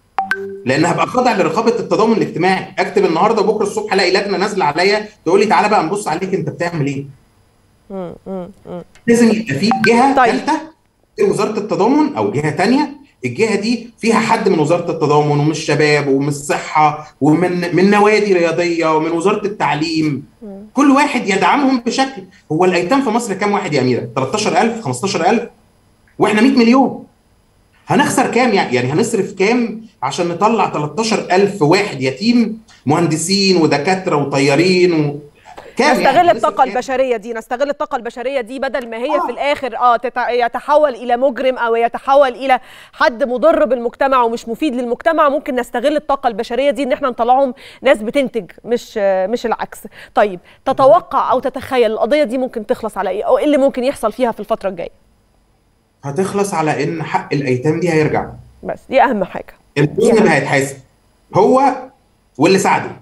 لان هبقى خاضع لرقابه التضامن الاجتماعي اكتب النهارده بكره الصبح الاقي لجنه نازله عليا تقول لي تعالى بقى نبص عليك انت بتعمل ايه مم، مم، مم. لازم يبقى في جهه طيب. ثالثه غير وزاره التضامن او جهه تانية الجهه دي فيها حد من وزاره التضامن ومن الشباب ومن الصحه ومن من نوادي رياضيه ومن وزاره التعليم كل واحد يدعمهم بشكل هو الايتام في مصر كام واحد يا اميره 13000 15000 واحنا 100 مليون هنخسر كام يعني يعني هنصرف كام عشان نطلع 13000 واحد يتيم مهندسين ودكاتره وطيارين و... كام نستغل يعني؟ الطاقة هنصرف كام؟ البشرية دي نستغل الطاقة البشرية دي بدل ما هي آه. في الآخر اه تتع- يتحول إلى مجرم أو يتحول إلى حد مضر بالمجتمع ومش مفيد للمجتمع ممكن نستغل الطاقة البشرية دي إن احنا نطلعهم ناس بتنتج مش آه، مش العكس طيب تتوقع أو تتخيل القضية دي ممكن تخلص على إيه أو إيه اللي ممكن يحصل فيها في الفترة الجاية هتخلص على ان حق الايتام دي هيرجع بس دي أهم حاجة المذنب هيتحاسب هو واللي ساعده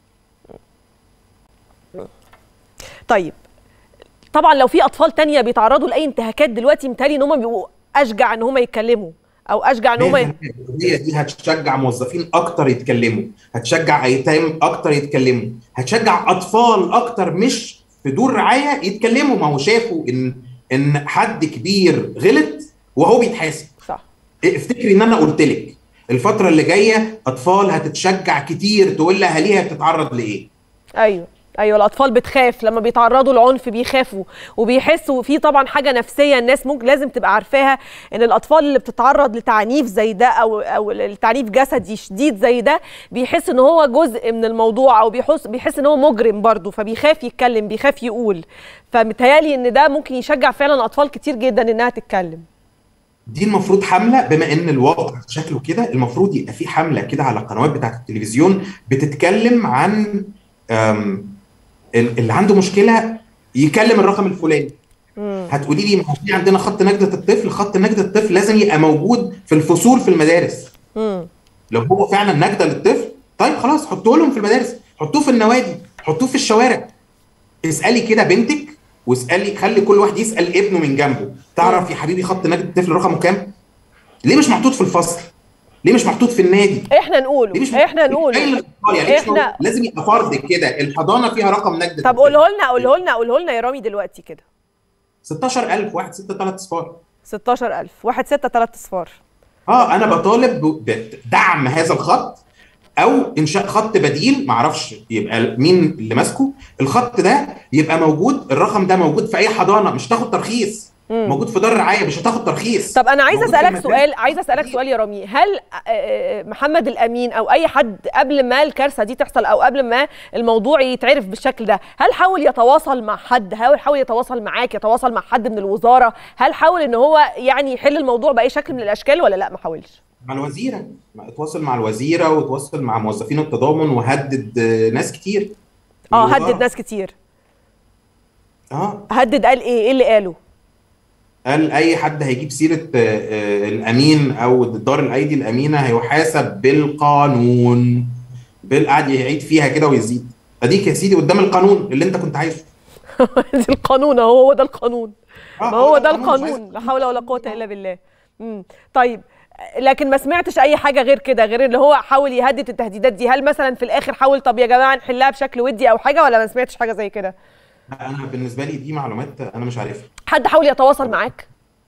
طيب طبعا لو في اطفال تانية بيتعرضوا لاي انتهاكات دلوقتي متهيألي ان هم بيبقوا اشجع ان هم يتكلموا او اشجع ان هم ي... هي دي هتشجع موظفين اكتر يتكلموا هتشجع ايتام اكتر يتكلموا هتشجع اطفال اكتر مش في دور رعايه يتكلموا ما هو شافوا ان ان حد كبير غلط وهو بيتحاسب صح افتكري ان انا قلت لك الفتره اللي جايه اطفال هتتشجع كتير تقول لاهاليها بتتعرض لايه ايوه ايوه الاطفال بتخاف لما بيتعرضوا لعنف بيخافوا وبيحسوا في طبعا حاجه نفسيه الناس ممكن لازم تبقى عارفاها ان الاطفال اللي بتتعرض لتعنيف زي ده او او التعنيف جسدي شديد زي ده بيحس ان هو جزء من الموضوع او بيحس بيحس ان هو مجرم برضه فبيخاف يتكلم بيخاف يقول فمتهيالي ان ده ممكن يشجع فعلا اطفال كتير جدا انها تتكلم دي المفروض حمله بما ان الواقع شكله كده المفروض يبقى في حمله كده على القنوات بتاعت التلفزيون بتتكلم عن أم، ال- اللي عنده مشكله يكلم الرقم الفلاني هتقولي لي ما هو في عندنا خط نجدة الطفل خط نجدة الطفل لازم يبقى موجود في الفصول في المدارس امم لو هو فعلا نجدة للطفل طيب خلاص حطوه لهم في المدارس حطوه في النوادي حطوه في الشوارع اسالي كده بنتك واسالي خلي كل واحد يسال ابنه من جنبه تعرف يا حبيبي خط نجدة الطفل رقمه كام ليه مش محطوط في الفصل ليه مش محطوط في النادي احنا ليه نقوله مش احنا محطوط نقوله في أي الأطفال؟ يعني ليه مش إحنا- موجود؟ لازم يبقى فرض كده الحضانه فيها رقم نجدة طب قوله لنا قوله لنا قوله لنا يا رامي دلوقتي كده 16000 واحد 6 3 صفار 16000 واحد ستة تلات اصفار اه انا بطالب بدعم هذا الخط او انشاء خط بديل معرفش يبقى مين اللي ماسكه الخط ده يبقى موجود الرقم ده موجود في اي حضانه مش تاخد ترخيص موجود في دار الرعايه مش هتاخد ترخيص طب انا عايزه موجود في اسالك المكان. سؤال عايزه اسالك سؤال يا رامي هل آه، آه، محمد الامين او اي حد قبل ما الكارثه دي تحصل او قبل ما الموضوع يتعرف بالشكل ده هل حاول يتواصل مع حد هل حاول يتواصل معاك يتواصل مع حد من الوزاره هل حاول ان هو يعني يحل الموضوع باي شكل من الاشكال ولا لا ما حاولش مع الوزيره اتواصل مع الوزيره وتواصل مع موظفين التضامن وهدد آه، ناس كتير اه الوزارة. هدد ناس كتير اه هدد قال ايه ايه اللي قاله قال اي حد هيجيب سيره آه، آه، الامين او دار الايدي الامينه هيحاسب بالقانون بال قاعد يعيد فيها كده ويزيد اديك يا سيدي قدام القانون اللي انت كنت عايزه القانون اهو هو ده القانون آه، ما هو ده مش عايز- القانون لا حول ولا قوه الا بالله امم طيب لكن ما سمعتش اي حاجه غير كده غير اللي هو حاول يهدد التهديدات دي هل مثلا في الاخر حاول طب يا جماعه نحلها بشكل ودي او حاجه ولا ما سمعتش حاجه زي كده انا بالنسبه لي دي معلومات انا مش عارفها حد حاول يتواصل معاك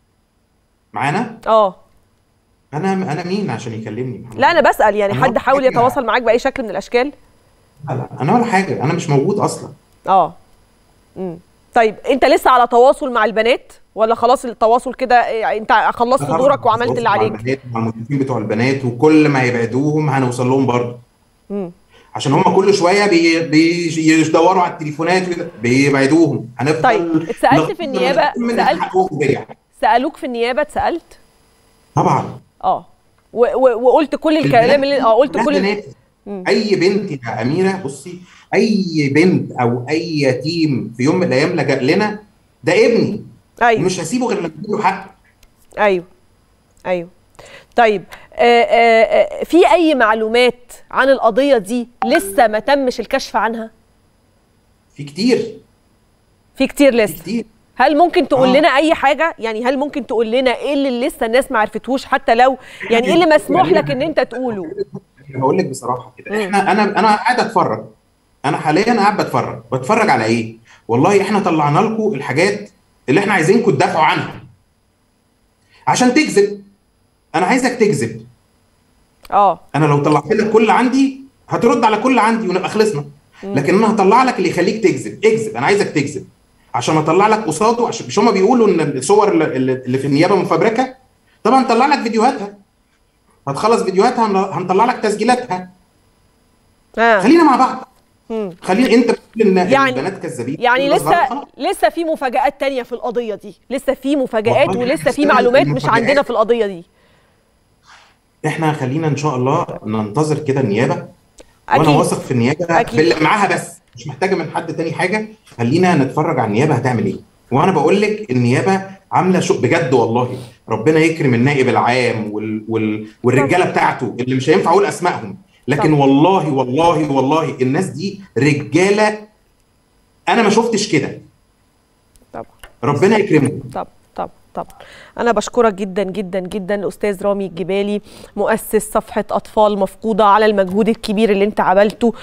معانا اه انا انا مين عشان يكلمني لا انا بسال يعني أنا حد حاول حاجة- يتواصل معاك باي شكل من الاشكال لا لا انا ولا حاجه انا مش موجود اصلا اه امم طيب انت لسه على تواصل مع البنات ولا خلاص التواصل كده إيه، انت خلصت أنا دورك وعملت اللي مع عليك البنات مع المدرسين بتوع البنات وكل ما يبعدوهم هنوصل لهم برضه امم عشان هم كل شويه بي بيدوروا على التليفونات وكده، بيبعدوهم هنفضل طيب، اتسألت نغ- في النيابة؟ من سألت؟ حقهم بريع. سالوك في النيابه اتسالت طبعا اه و- و- وقلت كل الكلام اللي اه قلت البنات كل ال- بنات. مم. اي بنت يا اميره بصي اي بنت او اي يتيم في يوم من الايام لجأ لنا ده ابني ايوه ومش هسيبه غير لما اديله حق ايوه ايوه طيب آه آه آه في اي معلومات عن القضيه دي لسه ما تمش الكشف عنها في كتير في كتير في لسه كتير هل ممكن تقول آه. لنا اي حاجه يعني هل ممكن تقول لنا ايه اللي لسه الناس ما عرفتوش حتى لو يعني ايه اللي مسموح لك ان انت تقوله انا هقول لك بصراحه كده مم. احنا انا انا قاعد اتفرج انا حاليا قاعد بتفرج بتفرج على ايه والله احنا طلعنا لكم الحاجات اللي احنا عايزينكم تدافعوا عنها عشان تكذب انا عايزك تكذب اه انا لو طلعت لك كل عندي هترد على كل عندي ونبقى خلصنا لكن انا هطلع لك اللي يخليك تكذب اكذب انا عايزك تكذب عشان اطلع لك قصاده عشان مش هم بيقولوا ان الصور اللي, اللي في النيابه مفبركه طبعا نطلع لك فيديوهاتها هتخلص فيديوهاتها هن- هنطلع لك تسجيلاتها اه خلينا مع بعض مم. خلينا انت بتقول ان يعني- البنات كذابين يعني الناس غلط، لسه خلاص. لسه في مفاجآت تانية في القضية دي لسه في مفاجآت والله ولسه في لسه معلومات مش المفاجآت. عندنا في القضية دي احنا خلينا ان شاء الله ننتظر كده النيابه وانا أكيد. واثق في النيابه أكيد. باللي معاها بس مش محتاجه من حد تاني حاجه خلينا نتفرج على النيابه هتعمل ايه وانا بقول لك النيابه عامله شو بجد والله ربنا يكرم النائب العام وال... وال... والرجاله بتاعته اللي مش هينفع اقول اسمائهم لكن طبعا. والله والله والله الناس دي رجاله انا ما شفتش كده طبعا ربنا يكرمهم طب طب طب انا بشكرك جدا جدا جدا الاستاذ رامي الجبالي مؤسس صفحه اطفال مفقوده على المجهود الكبير اللي انت عملته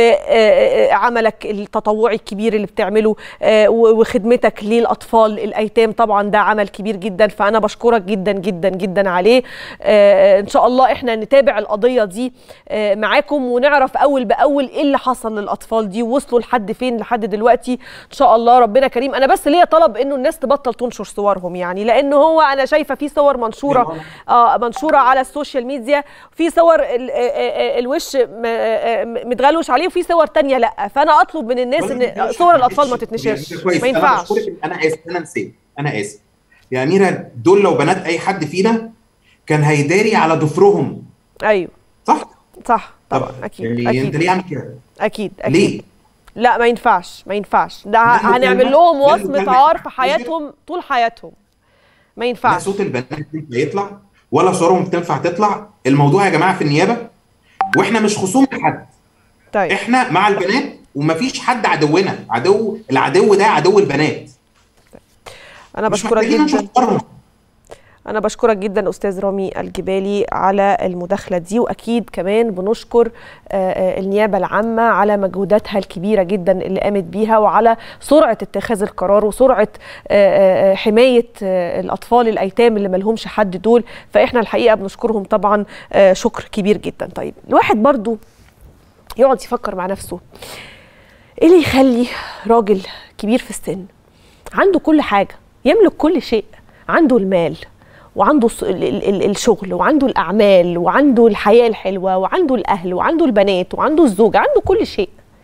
وعملك التطوعي الكبير اللي بتعمله آه، و- وخدمتك للاطفال الايتام طبعا ده عمل كبير جدا فانا بشكرك جدا جدا جدا عليه آه، ان شاء الله احنا نتابع القضيه دي آه، معاكم ونعرف اول باول ايه اللي حصل للاطفال دي وصلوا لحد فين لحد دلوقتي ان شاء الله ربنا كريم انا بس ليا طلب انه الناس تبطل تنشر صورهم يعني لان هو انا شايفه في صور منشوره اه منشوره على السوشيال ميديا في صور ال- آه، آه، الوش م- آه، م- متغلوش عليه وفي صور تانية لا فانا اطلب من الناس ان صور الاطفال ما تتنشرش ما ينفعش انا انا اسف انا نسيت انا اسف يا اميره دول لو بنات اي حد فينا كان هيداري على ضفرهم ايوه صح صح طبعا طب اكيد يعني انت اكيد ليه عامل كده اكيد اكيد ليه لا ما ينفعش ما ينفعش ده لازم هنعمل كلمة- لهم لازم وصمة كلمة عار في تحذير. حياتهم طول حياتهم ما لا ينفعش صوت البنات ينفع يطلع ولا صورهم تنفع تطلع الموضوع يا جماعه في النيابه واحنا مش خصوم لحد طيب احنا مع البنات ومفيش حد عدونا عدو العدو ده عدو البنات انا مش بشكرك محتاجين جدا نشكرهم انا بشكرك جدا استاذ رامي الجبالي على المداخله دي واكيد كمان بنشكر آه، آه، النيابه العامه على مجهوداتها الكبيره جدا اللي قامت بيها وعلى سرعه اتخاذ القرار وسرعه آه، آه، حمايه آه، الاطفال الايتام اللي ملهمش حد دول فاحنا الحقيقه بنشكرهم طبعا آه، شكر كبير جدا طيب الواحد برضو يقعد يفكر مع نفسه ايه اللي يخلي راجل كبير في السن عنده كل حاجه يملك كل شيء عنده المال وعنده الص- ال- ال- ال- الشغل وعنده الاعمال وعنده الحياه الحلوه وعنده الاهل وعنده البنات وعنده الزوجه عنده كل شيء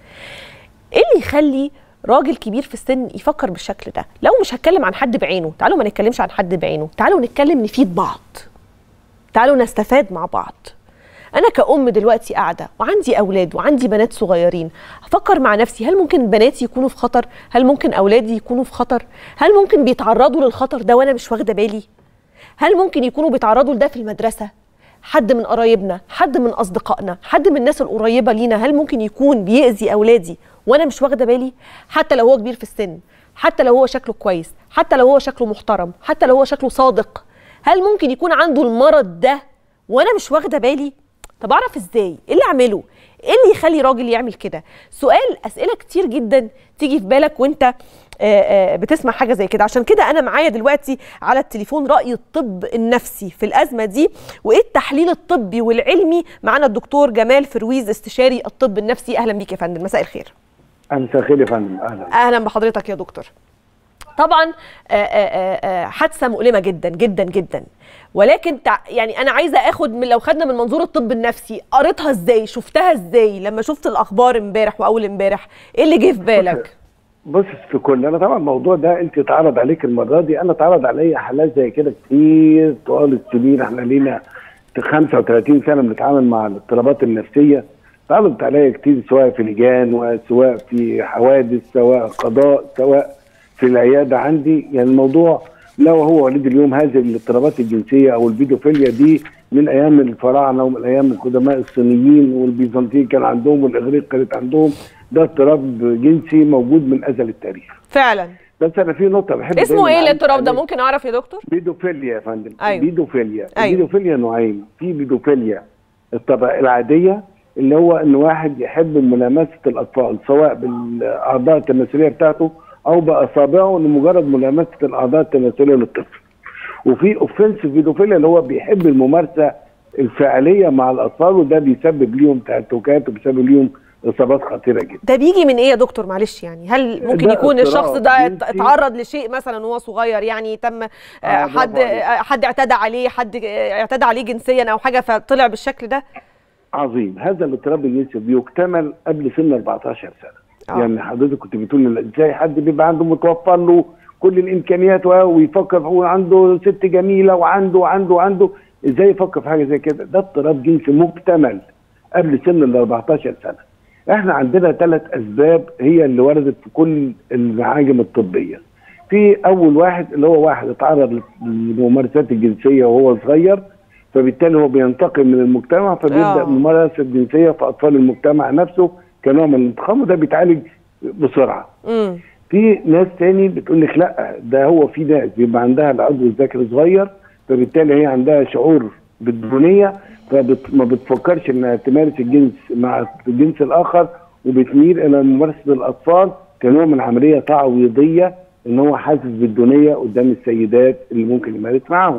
ايه اللي يخلي راجل كبير في السن يفكر بالشكل ده لو مش هتكلم عن حد بعينه تعالوا ما نتكلمش عن حد بعينه تعالوا نتكلم نفيد بعض تعالوا نستفاد مع بعض انا كأم دلوقتي قاعده وعندي اولاد وعندي بنات صغيرين افكر مع نفسي هل ممكن بناتي يكونوا في خطر هل ممكن اولادي يكونوا في خطر هل ممكن بيتعرضوا للخطر ده وانا مش واخده بالي هل ممكن يكونوا بيتعرضوا لده في المدرسه حد من قرايبنا حد من اصدقائنا حد من الناس القريبه لينا هل ممكن يكون بيأذي اولادي وانا مش واخده بالي حتى لو هو كبير في السن حتى لو هو شكله كويس حتى لو هو شكله محترم حتى لو هو شكله صادق هل ممكن يكون عنده المرض ده وانا مش واخده بالي طب اعرف ازاي ايه اللي اعمله ايه اللي يخلي راجل يعمل كده سؤال اسئله كتير جدا تيجي في بالك وانت آه، آه، بتسمع حاجه زي كده عشان كده انا معايا دلوقتي على التليفون راي الطب النفسي في الازمه دي وايه التحليل الطبي والعلمي معانا الدكتور جمال فرويز استشاري الطب النفسي اهلا بيك يا فندم مساء الخير مساء الخير يا فندم اهلا اهلا بحضرتك يا دكتور طبعا آه، آه، آه، حادثه مؤلمه جدا جدا جدا ولكن تع... يعني انا عايزه اخد من لو خدنا من منظور الطب النفسي قريتها ازاي شفتها ازاي لما شفت الاخبار امبارح واول امبارح ايه اللي جه في بالك بص في كل انا طبعا الموضوع ده انت اتعرض عليك المره دي انا اتعرض عليا حالات زي كده كتير طوال السنين احنا لينا 35 سنه بنتعامل مع الاضطرابات النفسيه اتعرضت عليا كتير سواء في لجان وسواء في حوادث سواء قضاء سواء في العياده عندي يعني الموضوع لا وهو وليد اليوم هذه الاضطرابات الجنسيه او البيدوفيليا دي من ايام الفراعنه ومن ايام القدماء الصينيين والبيزنطيين كان عندهم والاغريق كانت عندهم ده اضطراب جنسي موجود من ازل التاريخ فعلا بس انا في نقطه بحب اسمه دايماً ايه أعلق الاضطراب ده عليها. ممكن اعرف يا دكتور بيدوفيليا يا فندم أيوة. بيدوفيليا أيوة. البيدوفيليا نوعين في بيدوفيليا الطبع العاديه اللي هو ان واحد يحب ملامسه الاطفال سواء بالاعضاء التناسليه بتاعته او باصابعه لمجرد ملامسه الاعضاء التناسليه للطفل وفي اوفنسيف بيدوفيليا اللي هو بيحب الممارسه الفعليه مع الاطفال وده بيسبب ليهم تهتكات وبيسبب ليهم اصابات خطيره جدا ده بيجي من ايه يا دكتور معلش يعني هل ممكن ده يكون اضطراب الشخص ده ات- جنسي. اتعرض لشيء مثلا وهو صغير يعني تم آه، آه، برافو حد عليك. آه، حد اعتدى عليه حد آه، اعتدى عليه جنسيا او حاجه فطلع بالشكل ده عظيم هذا الاضطراب الجنسي بيكتمل قبل سن 14 سنه آه. يعني حضرتك كنت بتقول ازاي حد بيبقى عنده متوفر له كل الامكانيات و- ويفكر هو عنده ست جميله وعنده وعنده وعنده ازاي يفكر في حاجه زي كده ده اضطراب جنسي مكتمل قبل سن ال 14 سنه احنا عندنا ثلاث اسباب هي اللي وردت في كل المعاجم الطبيه في اول واحد اللي هو واحد اتعرض للممارسات الجنسيه وهو صغير فبالتالي هو بينتقل من المجتمع فبيبدا آه. ممارسه جنسيه في اطفال المجتمع نفسه كنوع من الانتقام وده بيتعالج بسرعه امم في ناس تاني بتقول لك لا ده هو في ناس بيبقى عندها العضو الذكري صغير فبالتالي هي عندها شعور بالدونيه فما بتفكرش انها تمارس الجنس مع الجنس الاخر وبتميل الى ممارسه الاطفال كنوع من عمليه تعويضيه ان هو حاسس بالدونيه قدام السيدات اللي ممكن يمارس معاهم.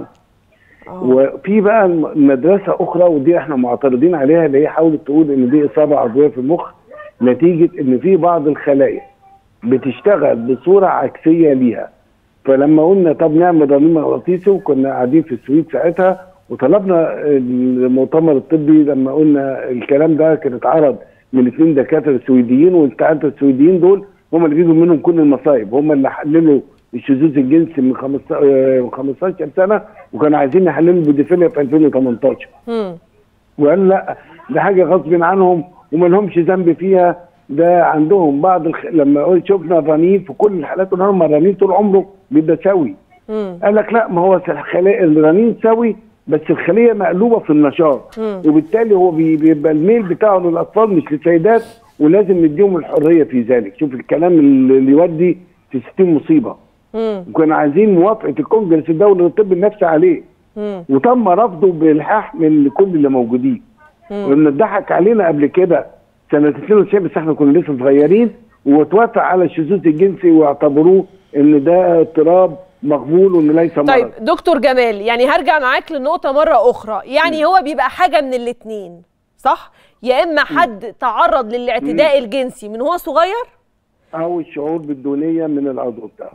وفي بقى مدرسه اخرى ودي احنا معترضين عليها اللي هي حاولت تقول ان دي اصابه عضويه في المخ نتيجه ان في بعض الخلايا بتشتغل بصوره عكسيه ليها فلما قلنا طب نعمل رنين مغناطيسي وكنا قاعدين في السويد ساعتها وطلبنا المؤتمر الطبي لما قلنا الكلام ده كان اتعرض من اثنين دكاتره سويديين والدكاتره السويديين دول هم اللي بيجوا منهم كل المصايب هم اللي حللوا الشذوذ الجنسي من 15 من 15 سنه وكانوا عايزين يحللوا البوديفيليا في 2018 امم وقال لا ده حاجه غصب عنهم وما لهمش ذنب فيها ده عندهم بعض الخ... لما قلت شفنا الرنين في كل الحالات قلنا لهم الرنين طول عمره بيبقى سوي امم قال لك لا ما هو الخلايا الرنين سوي بس الخليه مقلوبه في النشاط مم. وبالتالي هو بي- بيبقى الميل بتاعه للاطفال مش للسيدات ولازم نديهم الحريه في ذلك شوف الكلام اللي اللي يودي في 60 مصيبه امم وكانوا عايزين موافقه الكونجرس الدولي للطب النفسي عليه امم وتم رفضه بالحاح من كل اللي موجودين وان اتضحك علينا قبل كده سنه 92 بس احنا كنا لسه صغيرين واتوافق على الشذوذ الجنسي واعتبروه ان ده اضطراب مقبول وانه ليس مرض طيب دكتور جمال يعني هرجع معاك للنقطة مرة أخرى يعني هو بيبقى حاجة من الاتنين صح؟ يا إما حد تعرض للاعتداء الجنسي من هو صغير او الشعور بالدونيه من العضو بتاعه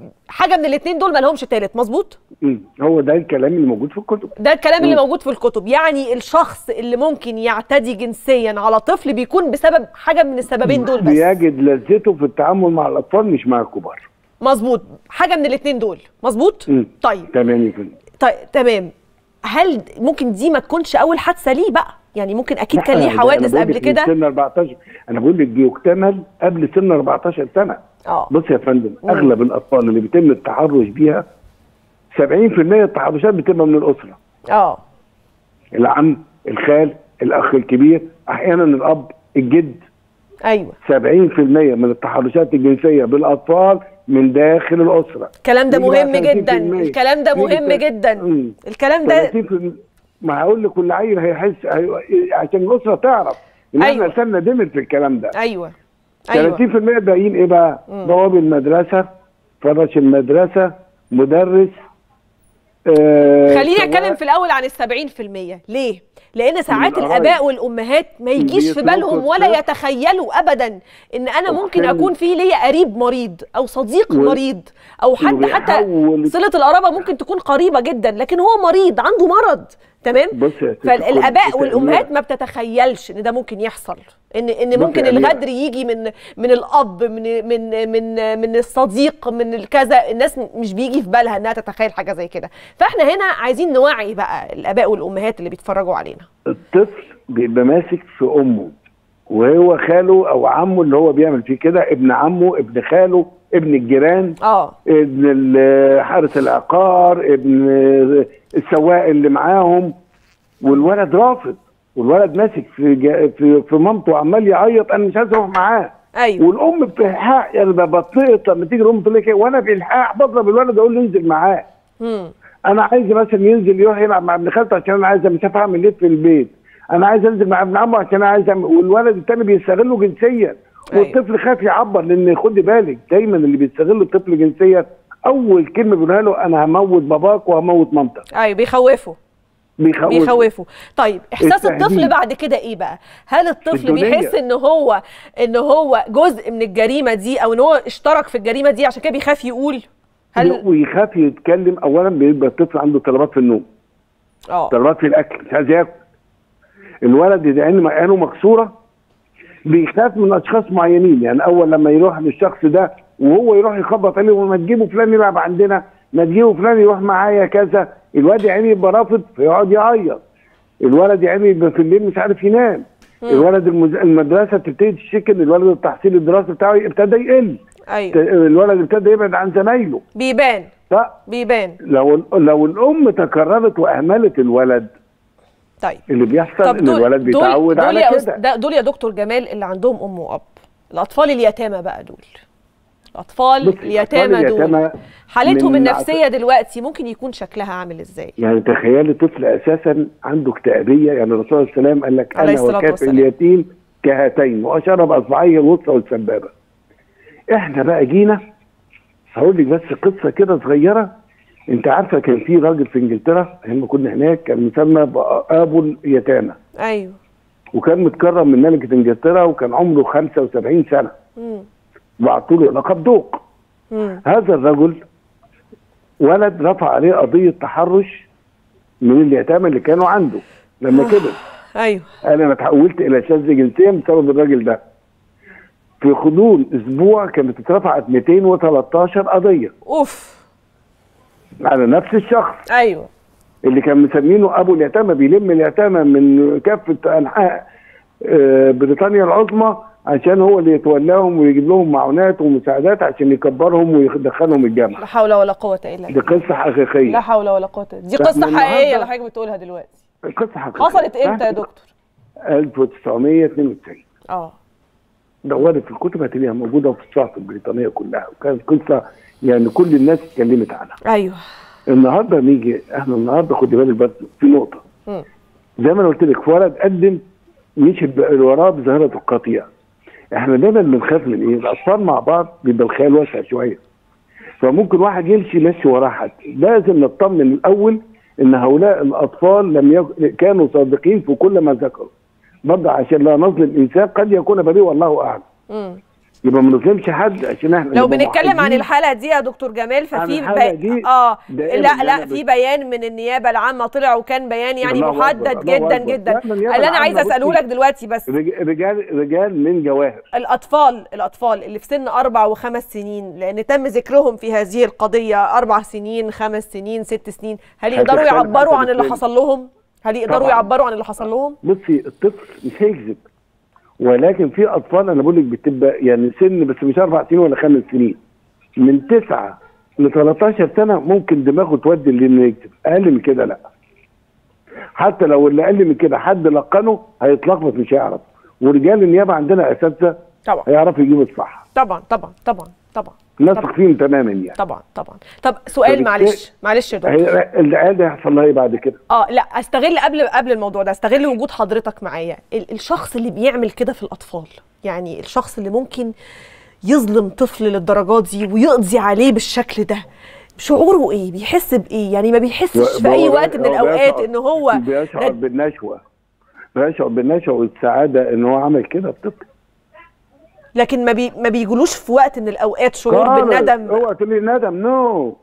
حاجه من الاثنين دول ما لهمش تالت مظبوط مم. هو ده الكلام اللي موجود في الكتب ده الكلام اللي مم. موجود في الكتب يعني الشخص اللي ممكن يعتدي جنسيا على طفل بيكون بسبب حاجه من السببين دول بس بيجد لذته في التعامل مع الاطفال مش مع الكبار مظبوط حاجه من الاثنين دول مظبوط مم. طيب تمام يا فندم طيب تمام هل ممكن دي ما تكونش اول حادثه ليه بقى يعني ممكن اكيد لا، كان ليه ده أنا حوادث بقول قبل لك من كده سن 14 انا بقول لك بيكتمل قبل سن 14 سنه اه بص يا فندم مم. اغلب الاطفال اللي بيتم التحرش بيها 70% التحرشات بتبقى من الاسره اه العم الخال الاخ الكبير احيانا الاب الجد ايوه 70% من التحرشات الجنسيه بالاطفال من داخل الاسره الكلام ده يجي بقى مهم جدا 30%. الكلام ده يجي مهم تل- جدا مم. الكلام ده 30% ما هقول لك كل عيل هيحس هي... عشان الاسره تعرف ان أيوة. احنا سنه دمر في الكلام ده ايوه 30% ايوه الباقيين ايه بقى؟ بواب المدرسه فرش المدرسه مدرس آه خليني سواق. اتكلم في الاول عن السبعين في المية ليه لان ساعات القرايب. الاباء والامهات ما يجيش في بيتركوا بالهم ولا الطفل. يتخيلوا ابدا ان انا ممكن أحسن. اكون في ليا قريب مريض او صديق و- مريض او حد حتى وبيحول- صله القرابه ممكن تكون قريبه جدا لكن هو مريض عنده مرض تمام بص يا ست فالاباء الكل، والامهات ما بتتخيلش ان ده ممكن يحصل ان ان بص ممكن يا أميرة. الغدر يجي من من الاب من من من من الصديق من الكذا الناس مش بيجي في بالها انها تتخيل حاجه زي كده فاحنا هنا عايزين نوعي بقى الاباء والامهات اللي بيتفرجوا علينا الطفل بيبقى ماسك في امه وهو خاله او عمه اللي هو بيعمل فيه كده ابن عمه ابن خاله ابن الجيران اه ابن ال- حارس العقار ابن السواق اللي معاهم والولد رافض والولد ماسك في جا- في, في مامته وعمال يعيط انا مش عايز اروح معاه ايوه والام بإلحاح يعني بتنقط لما تيجي الام تقول لك إيه؟ وانا بإلحاح بضرب الولد اقول له انزل معاه مم. انا عايز مثلا ينزل يروح يلعب مع ابن خالته عشان انا عايز مش عارف اعمل ايه في البيت انا عايز انزل مع ابن عمه عشان انا عايز أعمل والولد التاني بيستغله جنسيا أيوة. والطفل خاف يعبر لان خدي بالك دايما اللي بيستغل الطفل جنسيا اول كلمه بيقولها له انا هموت باباك وهموت مامتك ايوه بيخوفوا بيخوف بيخوفوا طيب احساس التهديد. الطفل بعد كده ايه بقى هل الطفل الدونية. بيحس ان هو ان هو جزء من الجريمه دي او ان هو اشترك في الجريمه دي عشان كده بيخاف يقول هل ويخاف يتكلم اولا بيبقى الطفل عنده طلبات في النوم اه طلبات في الاكل مش عايز ياكل الولد اذا عينه عينه مكسوره بيخاف من اشخاص معينين يعني اول لما يروح للشخص ده وهو يروح يخبط عليه وما تجيبوا فلان يلعب عندنا ما تجيبوا فلان يروح معايا كذا الواد يا عيني يبقى رافض فيقعد يعيط الولد يا عيني يبقى في الليل مش عارف ينام الولد المز... المدرسه تبتدي تشتكي ان الولد التحصيل الدراسي بتاعه ابتدى يقل ايوه الولد ابتدى يبعد عن زمايله بيبان لا بيبان لو لو الام تكررت واهملت الولد طيب اللي بيحصل طب ان دول الولد دول, بيتعود دول على يا كده أست... ده- دول يا دكتور جمال اللي عندهم ام واب الاطفال اليتامى بقى دول الاطفال بص، اليتامى الأطفال دول اليتامى حالتهم من النفسيه دلوقتي ممكن يكون شكلها عامل ازاي يعني تخيلي طفل اساسا عنده اكتئابيه يعني الرسول صلى الله عليه وسلم قال لك عليه انا الصلاة وكافئ والسلام. اليتيم كهاتين واشار باصبعيه الوسطى والسبابه احنا بقى جينا هقول لك بس قصه كده صغيره انت عارفه كان في راجل في انجلترا لما كنا هناك كان مسمى ابو اليتامى ايوه وكان متكرم من ملكه انجلترا وكان عمره 75 سنه مم. وعطوا له لقب دوق مم. هذا الرجل ولد رفع عليه قضية تحرش من اليتامى اللي كانوا عنده لما كبر ايوه قال انا تحولت الى شاذ جنسيا بسبب الراجل ده في غضون اسبوع كانت اترفعت 213 قضيه اوف على نفس الشخص ايوه اللي كان مسمينه ابو اليتامى بيلم اليتامى من كافه انحاء آه، بريطانيا العظمى عشان هو اللي يتولاهم ويجيب لهم معونات ومساعدات عشان يكبرهم ويدخلهم الجامعه لا حول ولا قوه الا دي بالله قصه حقيقيه لا حول ولا قوه دي فإحنا قصه حقيقيه النهاردة- اللي حضرتك بتقولها دلوقتي قصه حقيقيه حصلت امتى يا دكتور 1992 اه دورت في الكتب هتلاقيها موجوده في الصحف البريطانيه كلها وكانت قصه يعني كل الناس اتكلمت عنها ايوه النهارده نيجي احنا النهارده خدي بالك بس في نقطه مم. زي ما انا قلت لك في ولد قدم مشي ب- وراه بظاهره القطيع احنا دايما بنخاف من ايه؟ الاطفال مع بعض بيبقى الخيال واسع شويه فممكن واحد يمشي ماشي وراه حد لازم نطمن الاول ان هؤلاء الاطفال لم يك... كانوا صادقين في كل ما ذكروا برضه عشان لا نظلم انسان قد يكون بريء والله اعلم مم. يبقى ما نظلمش حد عشان احنا لو نبقى بنتكلم عن محايدين. الحاله دي يا دكتور جمال عن ففي الحالة بي... دي اه دائماً لا لا أنا في بت- بيان من النيابه العامه طلع وكان بيان يعني الله أكبر، محدد الله جدا أكبر. جدا لا، من النيابة اللي انا عايزه العامة اساله بصي. لك دلوقتي بس رج- رجال رجال من جواهر الاطفال الاطفال اللي في سن اربع وخمس سنين لان تم ذكرهم في هذه القضيه اربع سنين خمس سنين ست سنين هل يقدروا هتختلف يعبروا حسب عن اللي السن. حصل لهم هل يقدروا طبعاً. يعبروا عن اللي حصل لهم بصي الطفل مش هيكذب ولكن في اطفال انا بقول لك بتبقى يعني سن بس مش اربع سنين ولا خمس سنين من تسعه ل 13 سنه ممكن دماغه تودي انه يكذب اقل من كده لا حتى لو اللي اقل من كده حد لقنه هيتلخبط مش هيعرف ورجال النيابه عندنا اساتذه طبعا هيعرفوا يجيبوا الصح طبعا طبعا طبعا طبعا نثق فيهم تماما يعني طبعا طبعا طب سؤال فبالتالي- معلش معلش يا دكتور هي- العيال ده هيحصل لها ايه بعد كده؟ اه لا استغل قبل قبل الموضوع ده استغل وجود حضرتك معايا ال- الشخص اللي بيعمل كده في الاطفال يعني الشخص اللي ممكن يظلم طفل للدرجات دي ويقضي عليه بالشكل ده شعوره ايه بيحس بايه يعني ما بيحسش في اي هو وقت من هو الاوقات بيشعر- ان هو بيشعر ند- بالنشوه بيشعر بالنشوه والسعاده ان هو عمل كده الطفل لكن ما بي ما بيجولوش في وقت من الاوقات شعور خالص. بالندم اوعى تقولي ندم نو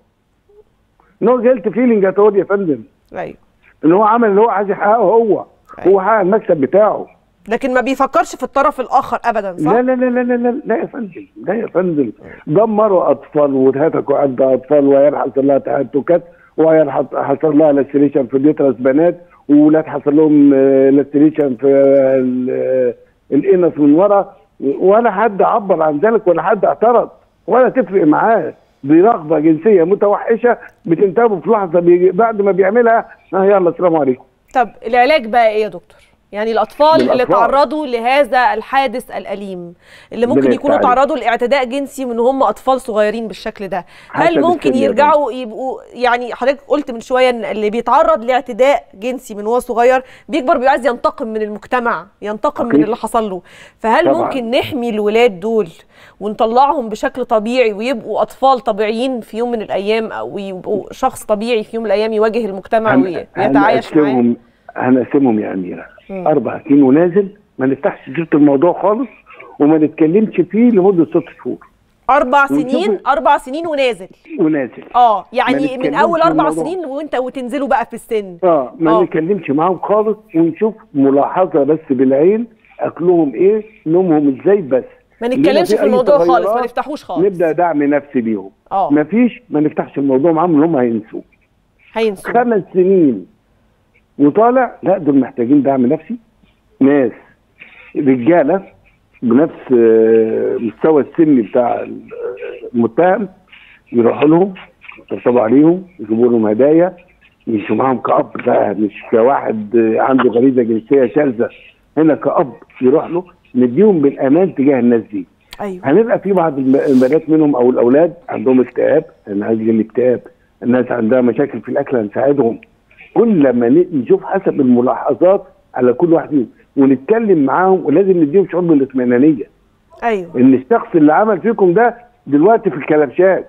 نو جيلت فيلينج اتقول يا فندم ايوه ان هو عمل اللي هو عايز يحققه هو هو حقق المكسب بتاعه لكن ما بيفكرش في الطرف الاخر ابدا صح لا لا لا لا لا لا, لا يا فندم لا يا فندم دمروا اطفال وهتكوا عند اطفال وعيال حصل لها تهتكات وعيال حص- حصل لها لاستريشن في اليوترس بنات وولاد حصل لهم لاستريشن في ال- آه، الانس من ورا ولا حد عبر عن ذلك ولا حد اعترض ولا تفرق معاه دي رغبه جنسيه متوحشه بتنتابه في لحظه بيجي بعد ما بيعملها اه يلا السلام عليكم طب العلاج بقى ايه يا دكتور؟ يعني الاطفال اللي للأطفال. تعرضوا لهذا الحادث الاليم اللي ممكن ربنا يكونوا يفتح عليك. تعرضوا لاعتداء جنسي من هم اطفال صغيرين بالشكل ده هل حسب ممكن السن يا يرجعوا يبقوا يعني حضرتك قلت من شويه ان اللي بيتعرض لاعتداء جنسي من هو صغير بيكبر بيبقى عايز ينتقم من المجتمع ينتقم من أكيد. اللي حصل له فهل طبعاً. ممكن نحمي الولاد دول ونطلعهم بشكل طبيعي ويبقوا اطفال طبيعيين في يوم من الايام او يبقوا شخص طبيعي في يوم من الايام يواجه المجتمع هن- ويتعايش معاه هنقسمهم هنقسمهم يا اميره اربع سنين ونازل ما نفتحش سيره الموضوع خالص وما نتكلمش فيه لمده ست شهور اربع ونشوف- سنين اربع سنين ونازل ونازل اه ما يعني من نتكلمش اول في اربع الموضوع. سنين وانت وتنزلوا بقى في السن اه ما آه. نتكلمش معاهم خالص ونشوف ملاحظه بس بالعين اكلهم ايه نومهم ازاي بس ما لما نتكلمش في أي الموضوع خالص ما تغيرات نفتحوش خالص نبدا دعم نفسي ليهم اه ما فيش ما نفتحش الموضوع معاهم اللي هم هينسوه هينسوا خمس سنين وطالع لا دول محتاجين دعم نفسي ناس رجاله بنفس آه، مستوى السن بتاع المتهم يروحوا لهم يطبطبوا عليهم يجيبوا لهم هدايا يمشوا معاهم كأب بقى مش كواحد آه، عنده غريزه جنسيه شاذه هنا كأب يروح له نديهم بالامان تجاه الناس دي ايوه هنبقى في بعض الم- البنات منهم او الاولاد عندهم اكتئاب نعالج الاكتئاب الناس عندها مشاكل في الاكل هنساعدهم كل لما ن- نشوف حسب الملاحظات على كل واحد فيهم ونتكلم معاهم ولازم نديهم شعور بالاطمئنانيه ايوه ان الشخص اللي عمل فيكم ده دلوقتي في الكلبشات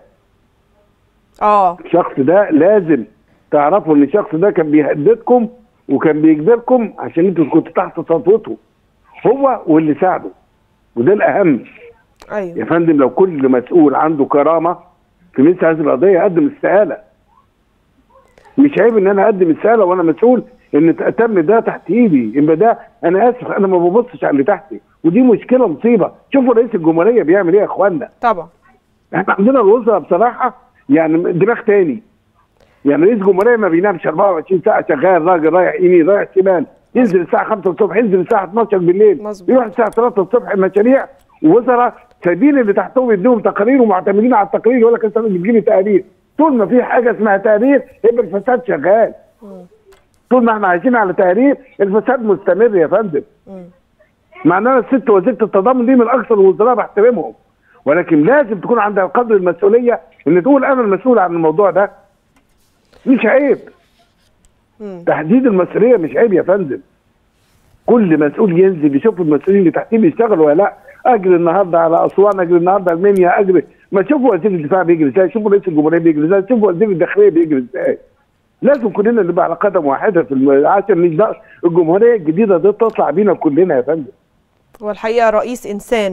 اه الشخص ده لازم تعرفوا ان الشخص ده كان بيهددكم وكان بيجبركم عشان انتوا كنتوا تحت سطوته هو واللي ساعده وده الاهم يا ايوه فندم لو كل مسؤول عنده كرامه في مثل هذه القضيه يقدم استقاله مش عيب ان انا اقدم استقاله وانا مسؤول ان تم ده تحت ايدي يبقى ده انا اسف انا ما ببصش على اللي تحتي ودي مشكله مصيبه شوفوا رئيس الجمهوريه بيعمل ايه يا اخوانا طبعا احنا عندنا الوزراء بصراحه يعني دماغ تاني يعني رئيس الجمهوريه ما بينامش 24 ساعه شغال راجل رايح يمين رايح شمال ينزل الساعه 5 الصبح ينزل الساعه 12 بالليل مظبوط. يروح الساعه 3 الصبح مشاريع ووزراء سايبين اللي تحتهم يديهم تقارير ومعتمدين على التقارير يقول لك انت بتجيب لي تقارير طول ما في حاجه اسمها تقارير يبقى الفساد شغال طول ما احنا عايشين على تقارير الفساد مستمر يا فندم مع ان انا الست وزيره التضامن دي من اكثر الوزراء بحترمهم ولكن لازم تكون عندها قدر المسؤوليه ان تقول انا المسؤول عن الموضوع ده مش عيب مم. تحديد المسؤوليه مش عيب يا فندم كل مسؤول ينزل يشوف المسؤولين اللي تحتيه بيشتغلوا ولا لا اجري النهارده على اسوان اجري النهارده المنيا اجري ما تشوفوا وزير الدفاع بيجري ازاي شوفوا رئيس الجمهوريه بيجري ازاي شوفوا وزير الداخليه بيجري ازاي لازم كلنا نبقى على قدم واحده في الم... عشان نجد- الجمهوريه الجديده دي تطلع بينا كلنا يا فندم والحقيقه رئيس انسان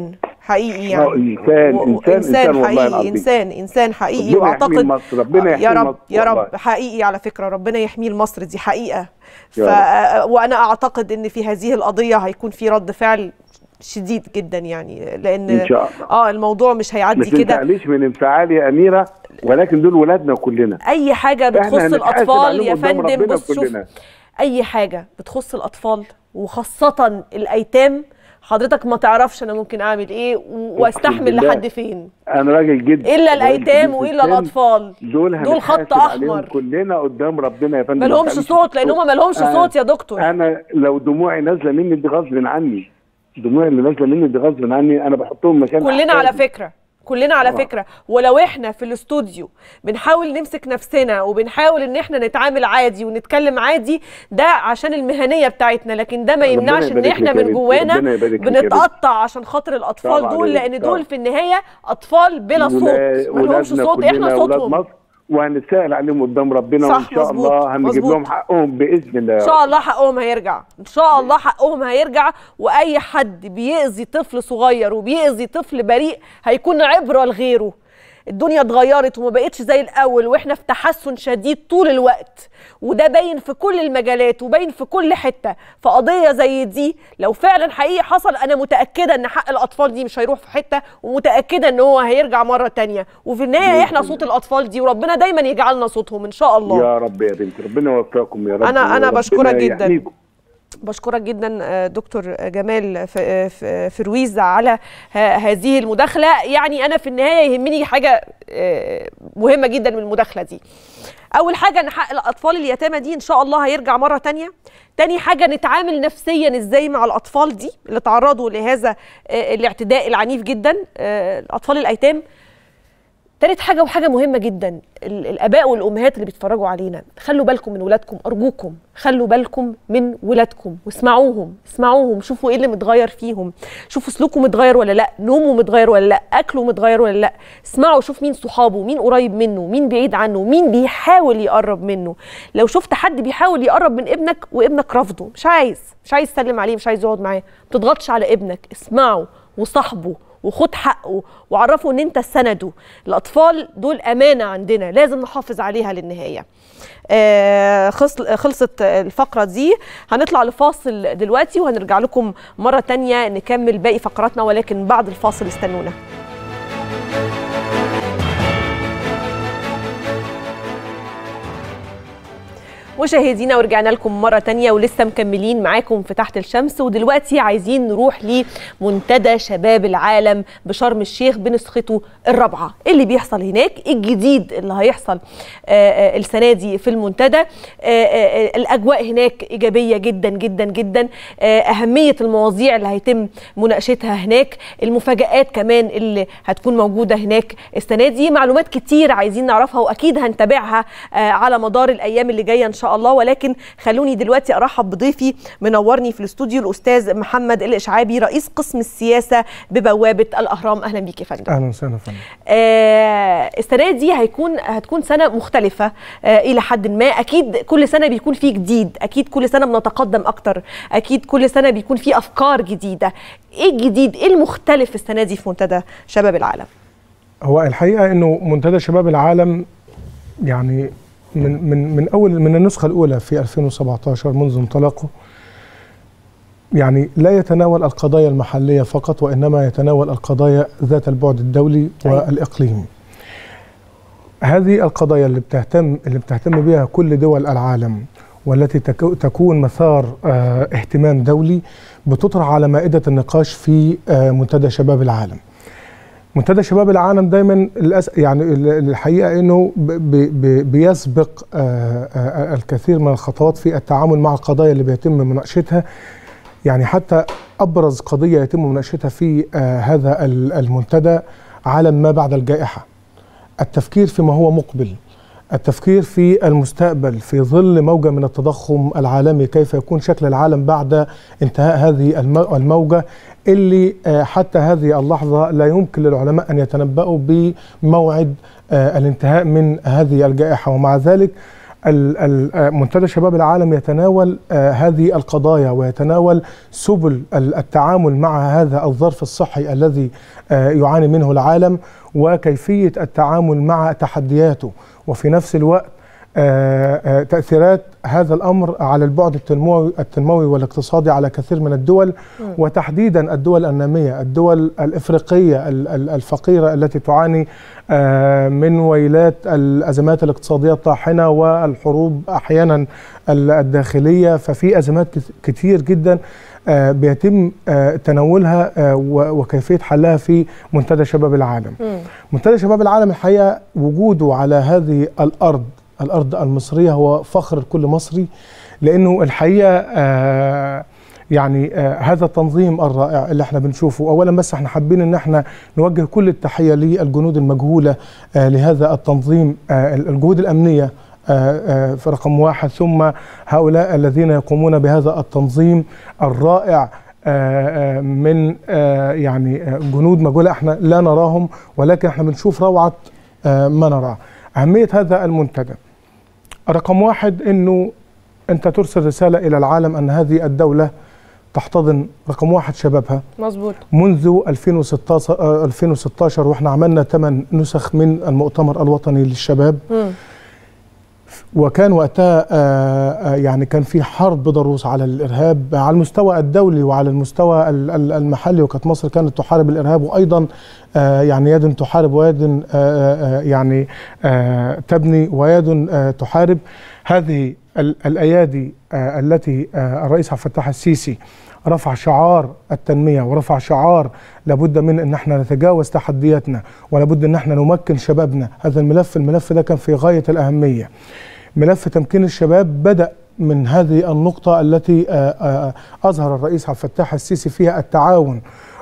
حقيقي آه، يعني انسان و- انسان انسان والله حقيقي العظيم انسان انسان حقيقي ربنا يحمي واعتقد مصر، ربنا آه، يحمي يا رب مصر يا رب والله. حقيقي على فكره ربنا يحمي مصر دي حقيقه ف... يا وانا اعتقد ان في هذه القضيه هيكون في رد فعل شديد جدا يعني لان ان شاء الله اه الموضوع مش ما هيعدي كده تنفعليش من انفعالي يا اميره ولكن دول ولادنا كلنا اي حاجه بتخص احنا هنتحاسب الاطفال عليهم يا قدام فندم ربنا بص شوف كلنا. اي حاجه بتخص الاطفال وخاصه الايتام حضرتك ما تعرفش انا ممكن اعمل ايه و- واستحمل بالله. لحد فين انا راجل جدا الا راجل الايتام كبير في والا السن. الاطفال دول دول خط هنتحاسب عليهم احمر كلنا قدام ربنا يا فندم ما لهمش تعملش صوت لان هم ما لهمش آه. صوت يا دكتور انا لو دموعي نازله مني دي غصب عني دموعي اللي نازله مني دي غصب عني انا بحطهم مكان كلنا على أحفادي. فكره كلنا على آه. فكره ولو احنا في الاستوديو بنحاول نمسك نفسنا وبنحاول ان احنا نتعامل عادي ونتكلم عادي ده عشان المهنيه بتاعتنا لكن ده ما ربنا يمنعش ان يبارك احنا لك يا من بنتي، جوانا ربنا يبارك لك يا بنتي. بنتقطع عشان خاطر الاطفال طبعا دول يا لان بنتي، دول طبعا. في النهايه اطفال بلا صوت ولا- ما لهمش ولادنا صوت كلنا احنا ولاد صوتهم مصر وهنتسائل عليهم قدام ربنا صح، وان شاء مظبوط، الله هنجيب مظبوط. لهم حقهم باذن الله ان شاء الله حقهم هيرجع ان شاء الله حقهم هيرجع واي حد بيأذي طفل صغير وبيأذي طفل بريء هيكون عبره لغيره الدنيا اتغيرت وما بقتش زي الاول واحنا في تحسن شديد طول الوقت وده باين في كل المجالات وباين في كل حته فقضيه زي دي لو فعلا حقيقي حصل انا متاكده ان حق الاطفال دي مش هيروح في حته ومتاكده ان هو هيرجع مره تانية وفي النهايه احنا صوت الاطفال دي وربنا دايما يجعلنا صوتهم ان شاء الله يا رب يا بنتي ربنا يوفقكم يا رب أنا- أنا وربنا بشكرك جداً. يحميكم. بشكرك جدا آه، دكتور جمال ف- ف- فرويز على ه- هذه المداخله يعني انا في النهايه يهمني حاجه آه، مهمه جدا من المداخله دي اول حاجه ان حق الاطفال اليتامى دي ان شاء الله هيرجع مره تانية تاني حاجه نتعامل نفسيا ازاي مع الاطفال دي اللي تعرضوا لهذا آه، الاعتداء العنيف جدا آه، الاطفال الايتام تالت حاجة وحاجة مهمة جدا ال- الآباء والأمهات اللي بيتفرجوا علينا خلوا بالكم من ولادكم أرجوكم خلوا بالكم من ولادكم واسمعوهم اسمعوهم شوفوا إيه اللي متغير فيهم شوفوا سلوكه متغير ولا لأ نومه متغير ولا لأ أكله متغير ولا لأ اسمعوا شوف مين صحابه مين قريب منه مين بعيد عنه مين بيحاول يقرب منه لو شفت حد بيحاول يقرب من ابنك وابنك رافضه مش عايز مش عايز تسلم عليه مش عايز يقعد معاه ما تضغطش على ابنك اسمعه وصاحبه وخد حقه وعرفه ان انت سنده الاطفال دول امانه عندنا لازم نحافظ عليها للنهايه آه، خلص- خلصت الفقره دي هنطلع لفاصل دلوقتي وهنرجع لكم مره تانية نكمل باقي فقراتنا ولكن بعد الفاصل استنونا مشاهدينا ورجعنا لكم مرة تانية ولسه مكملين معاكم في تحت الشمس ودلوقتي عايزين نروح لمنتدى شباب العالم بشرم الشيخ بنسخته الرابعة إيه اللي بيحصل هناك إيه الجديد اللي هيحصل آه، آه، السنة دي في المنتدى آه، آه، الأجواء هناك إيجابية جدا جدا جدا آه، أهمية المواضيع اللي هيتم مناقشتها هناك المفاجآت كمان اللي هتكون موجودة هناك السنة دي معلومات كتير عايزين نعرفها وأكيد هنتابعها آه، على مدار الأيام اللي جاية إن شاء الله ولكن خلوني دلوقتي أرحب بضيفي منورني في الاستوديو الأستاذ محمد الإشعابي رئيس قسم السياسة ببوابة الأهرام أهلا بيك يا فندم اهلا وسهلا يا فندم آه، السنه دي هيكون هتكون سنه مختلفه آه، الى حد ما اكيد كل سنه بيكون فيه جديد اكيد كل سنه بنتقدم اكتر اكيد كل سنه بيكون فيه افكار جديده ايه الجديد ايه المختلف السنه دي في منتدى شباب العالم هو الحقيقه انه منتدى شباب العالم يعني من من من اول من النسخه الاولى في 2017 منذ انطلاقه يعني لا يتناول القضايا المحليه فقط وانما يتناول القضايا ذات البعد الدولي أيوة. والاقليمي. هذه القضايا اللي بتهتم اللي بتهتم بها كل دول العالم والتي تكو- تكون مسار آه، اهتمام دولي بتطرح على مائده النقاش في آه، منتدى شباب العالم. منتدى شباب العالم دايما الأس... يعني ال- الحقيقه انه ب... ب... ب... بيسبق آه، آه، الكثير من الخطوات في التعامل مع القضايا اللي بيتم مناقشتها يعني حتى ابرز قضيه يتم مناقشتها في آه، هذا ال- المنتدى عالم ما بعد الجائحه التفكير فيما هو مقبل التفكير في المستقبل في ظل موجة من التضخم العالمي كيف يكون شكل العالم بعد انتهاء هذه المو- الموجة اللي آه، حتى هذه اللحظة لا يمكن للعلماء أن يتنبأوا بموعد آه، الانتهاء من هذه الجائحة ومع ذلك ال- ال- آه، منتدى شباب العالم يتناول آه، هذه القضايا ويتناول سبل ال- التعامل مع هذا الظرف الصحي الذي آه، يعاني منه العالم وكيفيه التعامل مع تحدياته وفي نفس الوقت آه، آه، تأثيرات هذا الأمر على البعد التنموي, التنموي والاقتصادي على كثير من الدول وتحديدا الدول النامية الدول الإفريقية ال- ال- الفقيرة التي تعاني آه، من ويلات الأزمات الاقتصادية الطاحنة والحروب أحيانا ال- الداخلية ففي أزمات كت- كتير جدا آه، بيتم آه، تناولها آه، و- وكيفية حلها في منتدى شباب العالم منتدى شباب العالم الحقيقه وجوده على هذه الارض الارض المصريه هو فخر لكل مصري لانه الحقيقه آه يعني آه هذا التنظيم الرائع اللي احنا بنشوفه اولا بس احنا حابين ان احنا نوجه كل التحيه للجنود المجهوله آه لهذا التنظيم آه الجهود الامنيه آه، آه، في رقم واحد ثم هؤلاء الذين يقومون بهذا التنظيم الرائع آه، آه، من آه، يعني آه، جنود مجهولة احنا لا نراهم ولكن احنا بنشوف روعة آه، ما نراه أهمية هذا المنتدى رقم واحد انه انت ترسل رسالة الى العالم ان هذه الدولة تحتضن رقم واحد شبابها مظبوط منذ 2016 آه، 2016 واحنا عملنا ثمان نسخ من المؤتمر الوطني للشباب مم. وكان وقتها آه، آه، يعني كان في حرب ضروس على الارهاب على المستوى الدولي وعلى المستوى ال- ال- المحلي وكانت مصر كانت تحارب الارهاب وايضا آه، يعني يد تحارب ويد آه، آه، يعني آه، تبني ويد آه، تحارب هذه ال- الايادي آه، التي آه، الرئيس عبد الفتاح السيسي رفع شعار التنميه ورفع شعار لابد من ان احنا نتجاوز تحدياتنا ولابد ان احنا نمكن شبابنا هذا الملف الملف ده كان في غايه الاهميه ملف تمكين الشباب بدا من هذه النقطه التي آه، آه، اظهر الرئيس عبد الفتاح السيسي فيها التعاون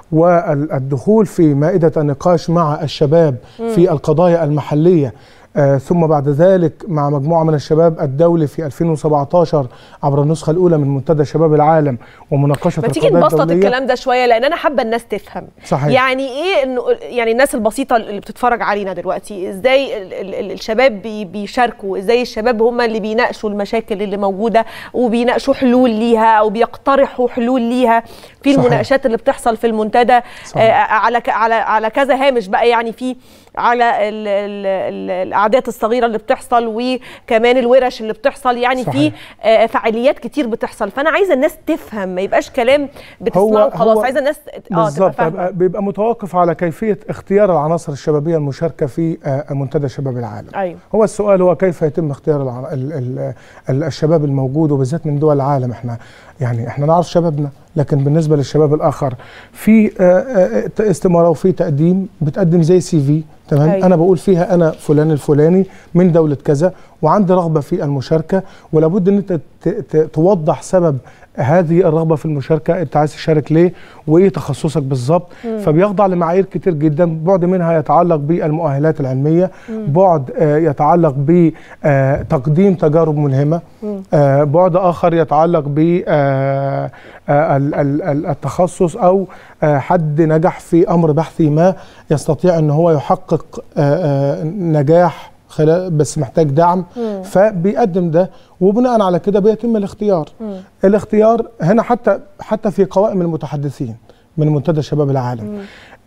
والدخول في مائده النقاش مع الشباب في القضايا المحليه آه، ثم بعد ذلك مع مجموعة من الشباب الدولي في 2017 عبر النسخة الأولى من منتدى شباب العالم ومناقشة ما تيجي القضايا نبسط الدولية الكلام ده شويه لان انا حابه الناس تفهم صحيح. يعني ايه انه يعني الناس البسيطه اللي بتتفرج علينا دلوقتي ازاي ال- ال- ال- الشباب بي- بيشاركوا ازاي الشباب هم اللي بيناقشوا المشاكل اللي موجوده وبيناقشوا حلول ليها او بيقترحوا حلول ليها في صحيح. المناقشات اللي بتحصل في المنتدى صحيح. آه على ك- على على كذا هامش بقى يعني في على ال ال ال الاعداد الصغيره اللي بتحصل وكمان الورش اللي بتحصل يعني في صحيح. آه، فعاليات كتير بتحصل فانا عايزه الناس تفهم ما يبقاش كلام بتسمعه وخلاص هو عايزه الناس اه تبقى بالظبط فاهمه بيبقى, بيبقى متوقف على كيفية اختيار العناصر الشبابية المشاركة في آه، منتدى شباب العالم ايوه هو السؤال هو كيف يتم اختيار الع- ال ال ال الشباب الموجود وبالذات من دول العالم احنا يعني احنا نعرف شبابنا لكن بالنسبه للشباب الاخر في آه، آه، استماره وفي تقديم بتقدم زي سي في تمام أيوة. انا بقول فيها انا فلان الفلاني من دوله كذا وعندي رغبه في المشاركه ولابد ان انت ت- ت- توضح سبب هذه الرغبه في المشاركه انت عايز تشارك ليه وايه تخصصك بالظبط فبيخضع لمعايير كتير جدا بعد منها يتعلق بالمؤهلات العلميه بعد آه، يتعلق بتقديم تجارب ملهمه آه، بعد اخر يتعلق ب آه، آه، ال- ال- ال- التخصص او آه، حد نجح في امر بحثي ما يستطيع ان هو يحقق آه، آه، نجاح خلال بس محتاج دعم فبيقدم ده وبناء على كده بيتم الاختيار الاختيار هنا حتى حتى في قوائم المتحدثين من منتدى شباب العالم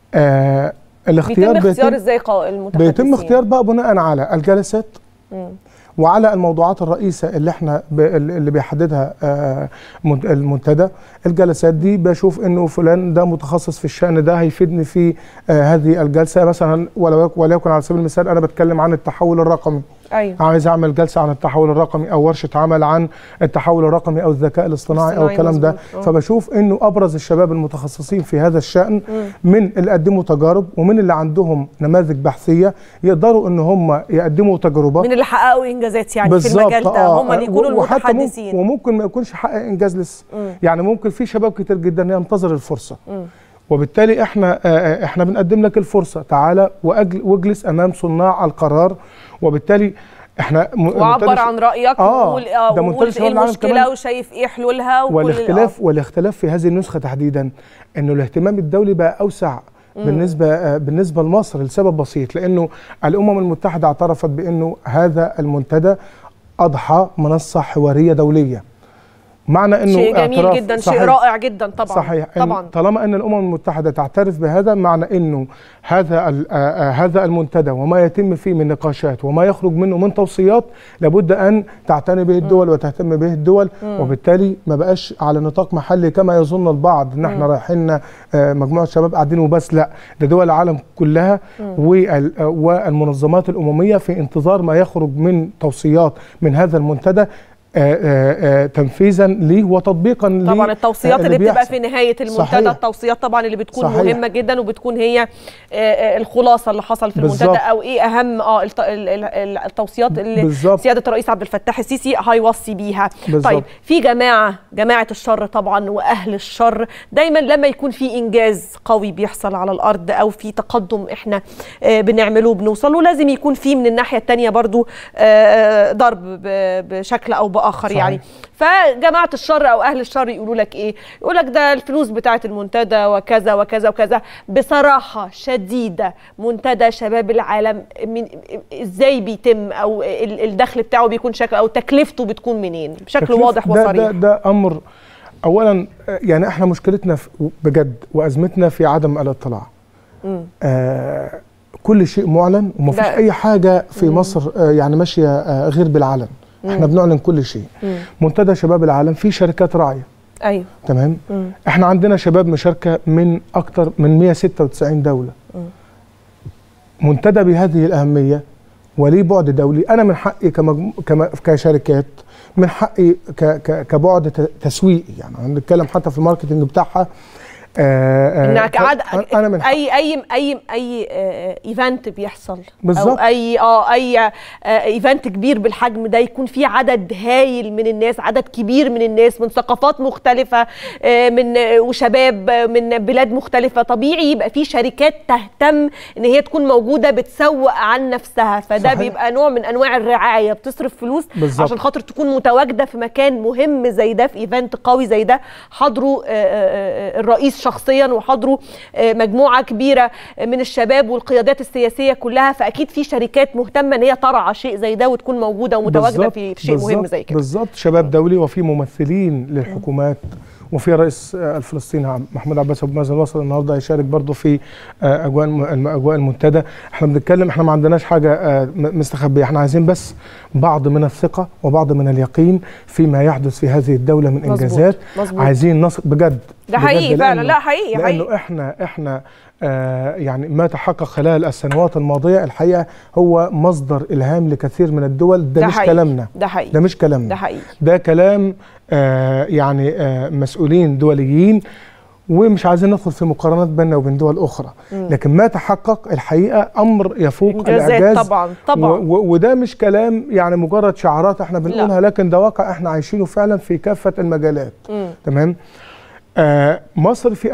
آه الاختيار بيتم اختيار ازاي قا- المتحدثين بيتم اختيار بقى بناء على الجلسات مم. وعلى الموضوعات الرئيسة اللي احنا ب... اللي بيحددها آه، من- المنتدى الجلسات دي بشوف انه فلان ده متخصص في الشأن ده هيفيدني في آه، هذه الجلسة مثلا ولو يك- وليكن على سبيل المثال انا بتكلم عن التحول الرقمي ايوه عايز اعمل جلسه عن التحول الرقمي او ورشه عمل عن التحول الرقمي او الذكاء الاصطناعي او الاصطناعي الكلام ده مظبوط، آه. فبشوف انه ابرز الشباب المتخصصين في هذا الشان من اللي قدموا تجارب ومن اللي عندهم نماذج بحثيه يقدروا ان هم يقدموا تجربه من اللي حققوا انجازات يعني في المجال ده هم اللي يكونوا وحتى ممكن المتحدثين وممكن ما يكونش حقق انجاز لسه يعني ممكن في شباب كتير جدا ينتظر الفرصه وبالتالي احنا آه، آه، احنا بنقدم لك الفرصه تعالى وأجل واجلس امام صناع القرار وبالتالي احنا م- وعبر منتدى ش- عن رايك آه، وقول اه ده وقول منتدى ايه شباب العالم المشكله كمان. وشايف ايه حلولها وكل والاختلاف والاختلاف في هذه النسخه تحديدا انه الاهتمام الدولي بقى اوسع بالنسبه آه، بالنسبه لمصر لسبب بسيط لانه الامم المتحده اعترفت بانه هذا المنتدى اضحى منصه حواريه دوليه معنى انه شيء جميل اعتراف- جدا شيء صحيح. رائع جدا طبعا صحيح إن طبعا طالما ان الامم المتحده تعترف بهذا معنى انه هذا ال- آه، آه، هذا المنتدى وما يتم فيه من نقاشات وما يخرج منه من توصيات لابد ان تعتني به الدول وتهتم به الدول وبالتالي ما بقاش على نطاق محلي كما يظن البعض ان احنا رايحين آه، مجموعه شباب قاعدين وبس لا ده دول العالم كلها وال- آه، والمنظمات الامميه في انتظار ما يخرج من توصيات من هذا المنتدى آه، آه، آه، تنفيذا ليه وتطبيقا ليه طبعا التوصيات آه، اللي بتبقى بيحصل. في نهايه المنتدى صحيح. التوصيات طبعا اللي بتكون صحيح. مهمه جدا وبتكون هي آه، آه، الخلاصه اللي حصل في المنتدى بالظبط. او ايه اهم اه الت- ال- ال- ال- التوصيات اللي بالظبط. سياده الرئيس عبد الفتاح السيسي هيوصي بيها بالظبط. طيب في جماعه جماعه الشر طبعا واهل الشر دايما لما يكون في انجاز قوي بيحصل على الارض او في تقدم احنا آه، بنعمله بنوصل له لازم يكون في من الناحيه الثانيه برضو آه، ضرب ب- بشكل او باخر صحيح. يعني فجماعه الشر او اهل الشر يقولوا لك ايه يقول لك ده الفلوس بتاعه المنتدى وكذا وكذا وكذا بصراحه شديده منتدى شباب العالم من ازاي بيتم او ال- الدخل بتاعه بيكون شكل او تكلفته بتكون منين بشكل تكليف واضح ده وصريح ده, ده امر اولا آه، يعني احنا مشكلتنا في بجد وازمتنا في عدم الاطلاع آه كل شيء معلن ومفيش ده- اي حاجه في مصر آه يعني ماشيه آه غير بالعلن احنا بنعلن كل شيء منتدى شباب العالم في شركات راعيه ايوه تمام احنا عندنا شباب مشاركه من اكتر من 196 دوله منتدى بهذه الاهميه وليه بعد دولي انا من حقي كمجمو... كم... كشركات من حقي ك... ك... كبعد ت- تسويقي يعني هنتكلم حتى في الماركتنج بتاعها آه آه انك ف- عاد انا من حقي اي اي اي اي آه، ايفنت بيحصل بالظبط. او اي اه اي آه، ايفنت كبير بالحجم ده يكون فيه عدد هايل من الناس عدد كبير من الناس من ثقافات مختلفه آه، من آه، وشباب آه، من بلاد مختلفه طبيعي يبقى في شركات تهتم ان هي تكون موجوده بتسوق عن نفسها فده صحيح. بيبقى نوع من انواع الرعايه بتصرف فلوس بالظبط. عشان خاطر تكون متواجده في مكان مهم زي ده في ايفنت قوي زي ده حضروا آه، آه، آه، الرئيس شخصيا وحضروا آه، مجموعه كبيره من الشباب والقيادات السياسيه كلها فاكيد في شركات مهتمه ان هي ترعى شيء زي ده وتكون موجوده ومتواجده بالظبط، في في شيء مهم بالظبط، زي كده بالظبط شباب دولي وفي ممثلين للحكومات وفي رئيس آه، الفلسطيني عم- محمود عباس ابو مازن وصل النهارده يشارك برضه في آه، اجواء الم- الم- اجواء المنتدى احنا بنتكلم احنا ما عندناش حاجه آه، م- مستخبيه احنا عايزين بس بعض من الثقه وبعض من اليقين فيما يحدث في هذه الدوله من مظبوط، انجازات مظبوط. عايزين نص بجد ده بجد حقيقي فعلا لأنه- لا حقيقي لانه حقيقي احنا احنا آه يعني ما تحقق خلال السنوات الماضيه الحقيقه هو مصدر الهام لكثير من الدول ده, ده مش حقيقي. كلامنا ده حقيقي ده مش كلامنا ده حقيقي ده كلام آه يعني آه مسؤولين دوليين ومش عايزين ندخل في مقارنات بيننا وبين دول اخرى لكن ما تحقق الحقيقه امر يفوق انجازات الاعجاز طبعا طبعا و- و- وده مش كلام يعني مجرد شعارات احنا بنقولها لكن ده واقع احنا عايشينه فعلا في كافه المجالات مم. تمام آه مصر في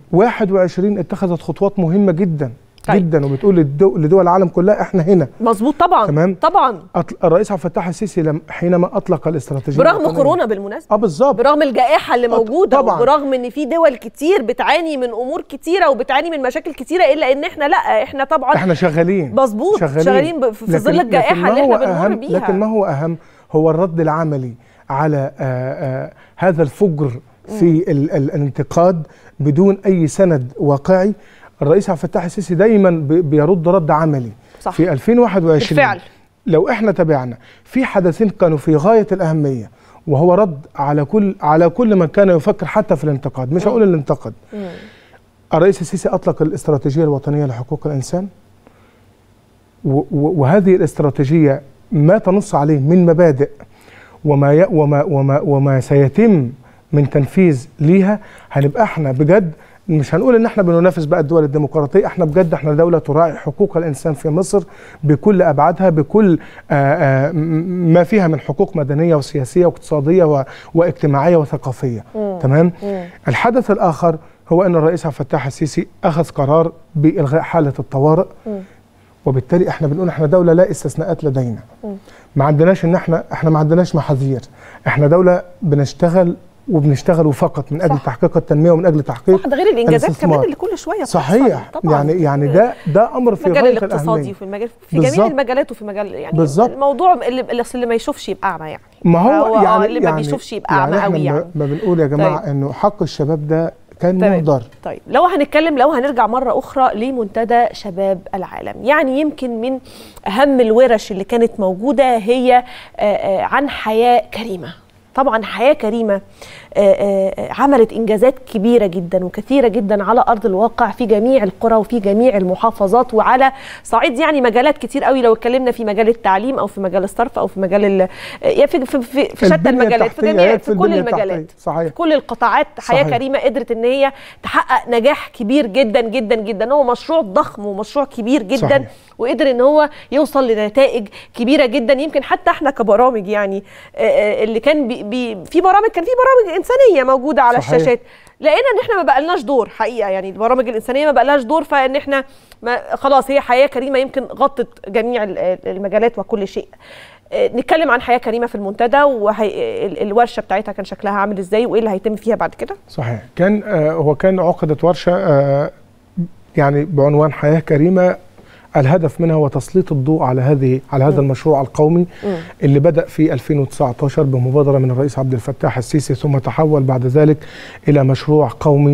2021 اتخذت خطوات مهمه جدا طيب. جدا وبتقول للدو- لدول العالم كلها احنا هنا مظبوط طبعا تمام. طبعا أطل... الرئيس عبد الفتاح السيسي لم... حينما اطلق الاستراتيجيه برغم الوطنية- كورونا بالمناسبه اه بالظبط برغم الجائحة اللي آه، موجودة طبعاً. وبرغم ان في دول كتير بتعاني من امور كتيرة وبتعاني من مشاكل كتيرة الا ان احنا لا احنا طبعا احنا شغالين مظبوط شغالين ب- في لكن- ظل الجائحة لكن ما اللي هو احنا بنمر أهم بيها لكن ما هو اهم هو الرد العملي على آه آه هذا الفجر في ال ال الانتقاد بدون اي سند واقعي الرئيس عبد الفتاح السيسي دايما بي- بيرد رد عملي صح. في 2021 بالفعل. لو احنا تابعنا في حدثين كانوا في غايه الاهميه وهو رد على كل على كل من كان يفكر حتى في الانتقاد مش هقول اللي انتقد الرئيس السيسي اطلق الاستراتيجيه الوطنيه لحقوق الانسان و- و- وهذه الاستراتيجيه ما تنص عليه من مبادئ وما ي- وما وما وما سيتم من تنفيذ ليها هنبقى احنا بجد مش هنقول ان احنا بننافس بقى الدول الديمقراطيه احنا بجد احنا دوله تراعي حقوق الانسان في مصر بكل ابعادها بكل آآ آآ م- ما فيها من حقوق مدنيه وسياسيه واقتصاديه و- واجتماعيه وثقافيه تمام الحدث الاخر هو ان الرئيس عبد الفتاح السيسي اخذ قرار بالغاء حاله الطوارئ وبالتالي احنا بنقول احنا دوله لا استثناءات لدينا ما عندناش ان احنا احنا ما عندناش محاذير احنا دوله بنشتغل وبنشتغل فقط من اجل صح. تحقيق التنميه ومن اجل تحقيق صح ده غير الانجازات الاستثمار. كمان اللي كل شويه بتحصل. صحيح طبعا يعني يعني ده ده امر في في المجال غايه الاقتصادي الاهميه وفي المجال في جميع بالظبط. المجالات وفي مجال يعني بالظبط. الموضوع اللي, اللي اللي ما يشوفش يبقى اعمى يعني ما هو آه، يعني اللي ما يعني بيشوفش يبقى يعني اعمى احنا قوي ما- يعني ما بنقول يا جماعه طيب. انه حق الشباب ده كان تمام. مهدر طيب لو هنتكلم لو هنرجع مرة أخرى لمنتدى شباب العالم يعني يمكن من أهم الورش اللي كانت موجودة هي آه، آه، عن حياة كريمة طبعا حياة كريمة آه، آه، عملت إنجازات كبيرة جدا وكثيرة جدا على أرض الواقع في جميع القرى وفي جميع المحافظات وعلى صعيد يعني مجالات كتير قوي لو اتكلمنا في مجال التعليم أو في مجال الصرف أو في مجال ال- آه، يعني في, في, في, في شتى البنية المجالات في التحتية، جميع يكفي في كل البنية المجالات التحتية. صحيح. في كل القطاعات حياة صحيح. كريمة قدرت ان هي تحقق نجاح كبير جدا جدا جدا هو مشروع ضخم ومشروع كبير جدا صحيح. وقدر ان هو يوصل لنتائج كبيره جدا يمكن حتى احنا كبرامج يعني آه، آه، اللي كان بي بي في برامج كان في برامج انسانيه موجوده على صحيح. الشاشات لقينا ان احنا ما بقالناش دور حقيقه يعني البرامج الانسانيه ما بقالهاش دور فان احنا ما خلاص هي حياه كريمه يمكن غطت جميع ال- ال- المجالات وكل شيء آه، نتكلم عن حياه كريمه في المنتدى والورشه بتاعتها كان شكلها عامل ازاي وايه اللي هيتم فيها بعد كده صحيح كان آه هو كان عقدت ورشه آه يعني بعنوان حياه كريمه الهدف منها هو تسليط الضوء على هذه على هذا المشروع القومي اللي بدا في 2019 بمبادره من الرئيس عبد الفتاح السيسي ثم تحول بعد ذلك الى مشروع قومي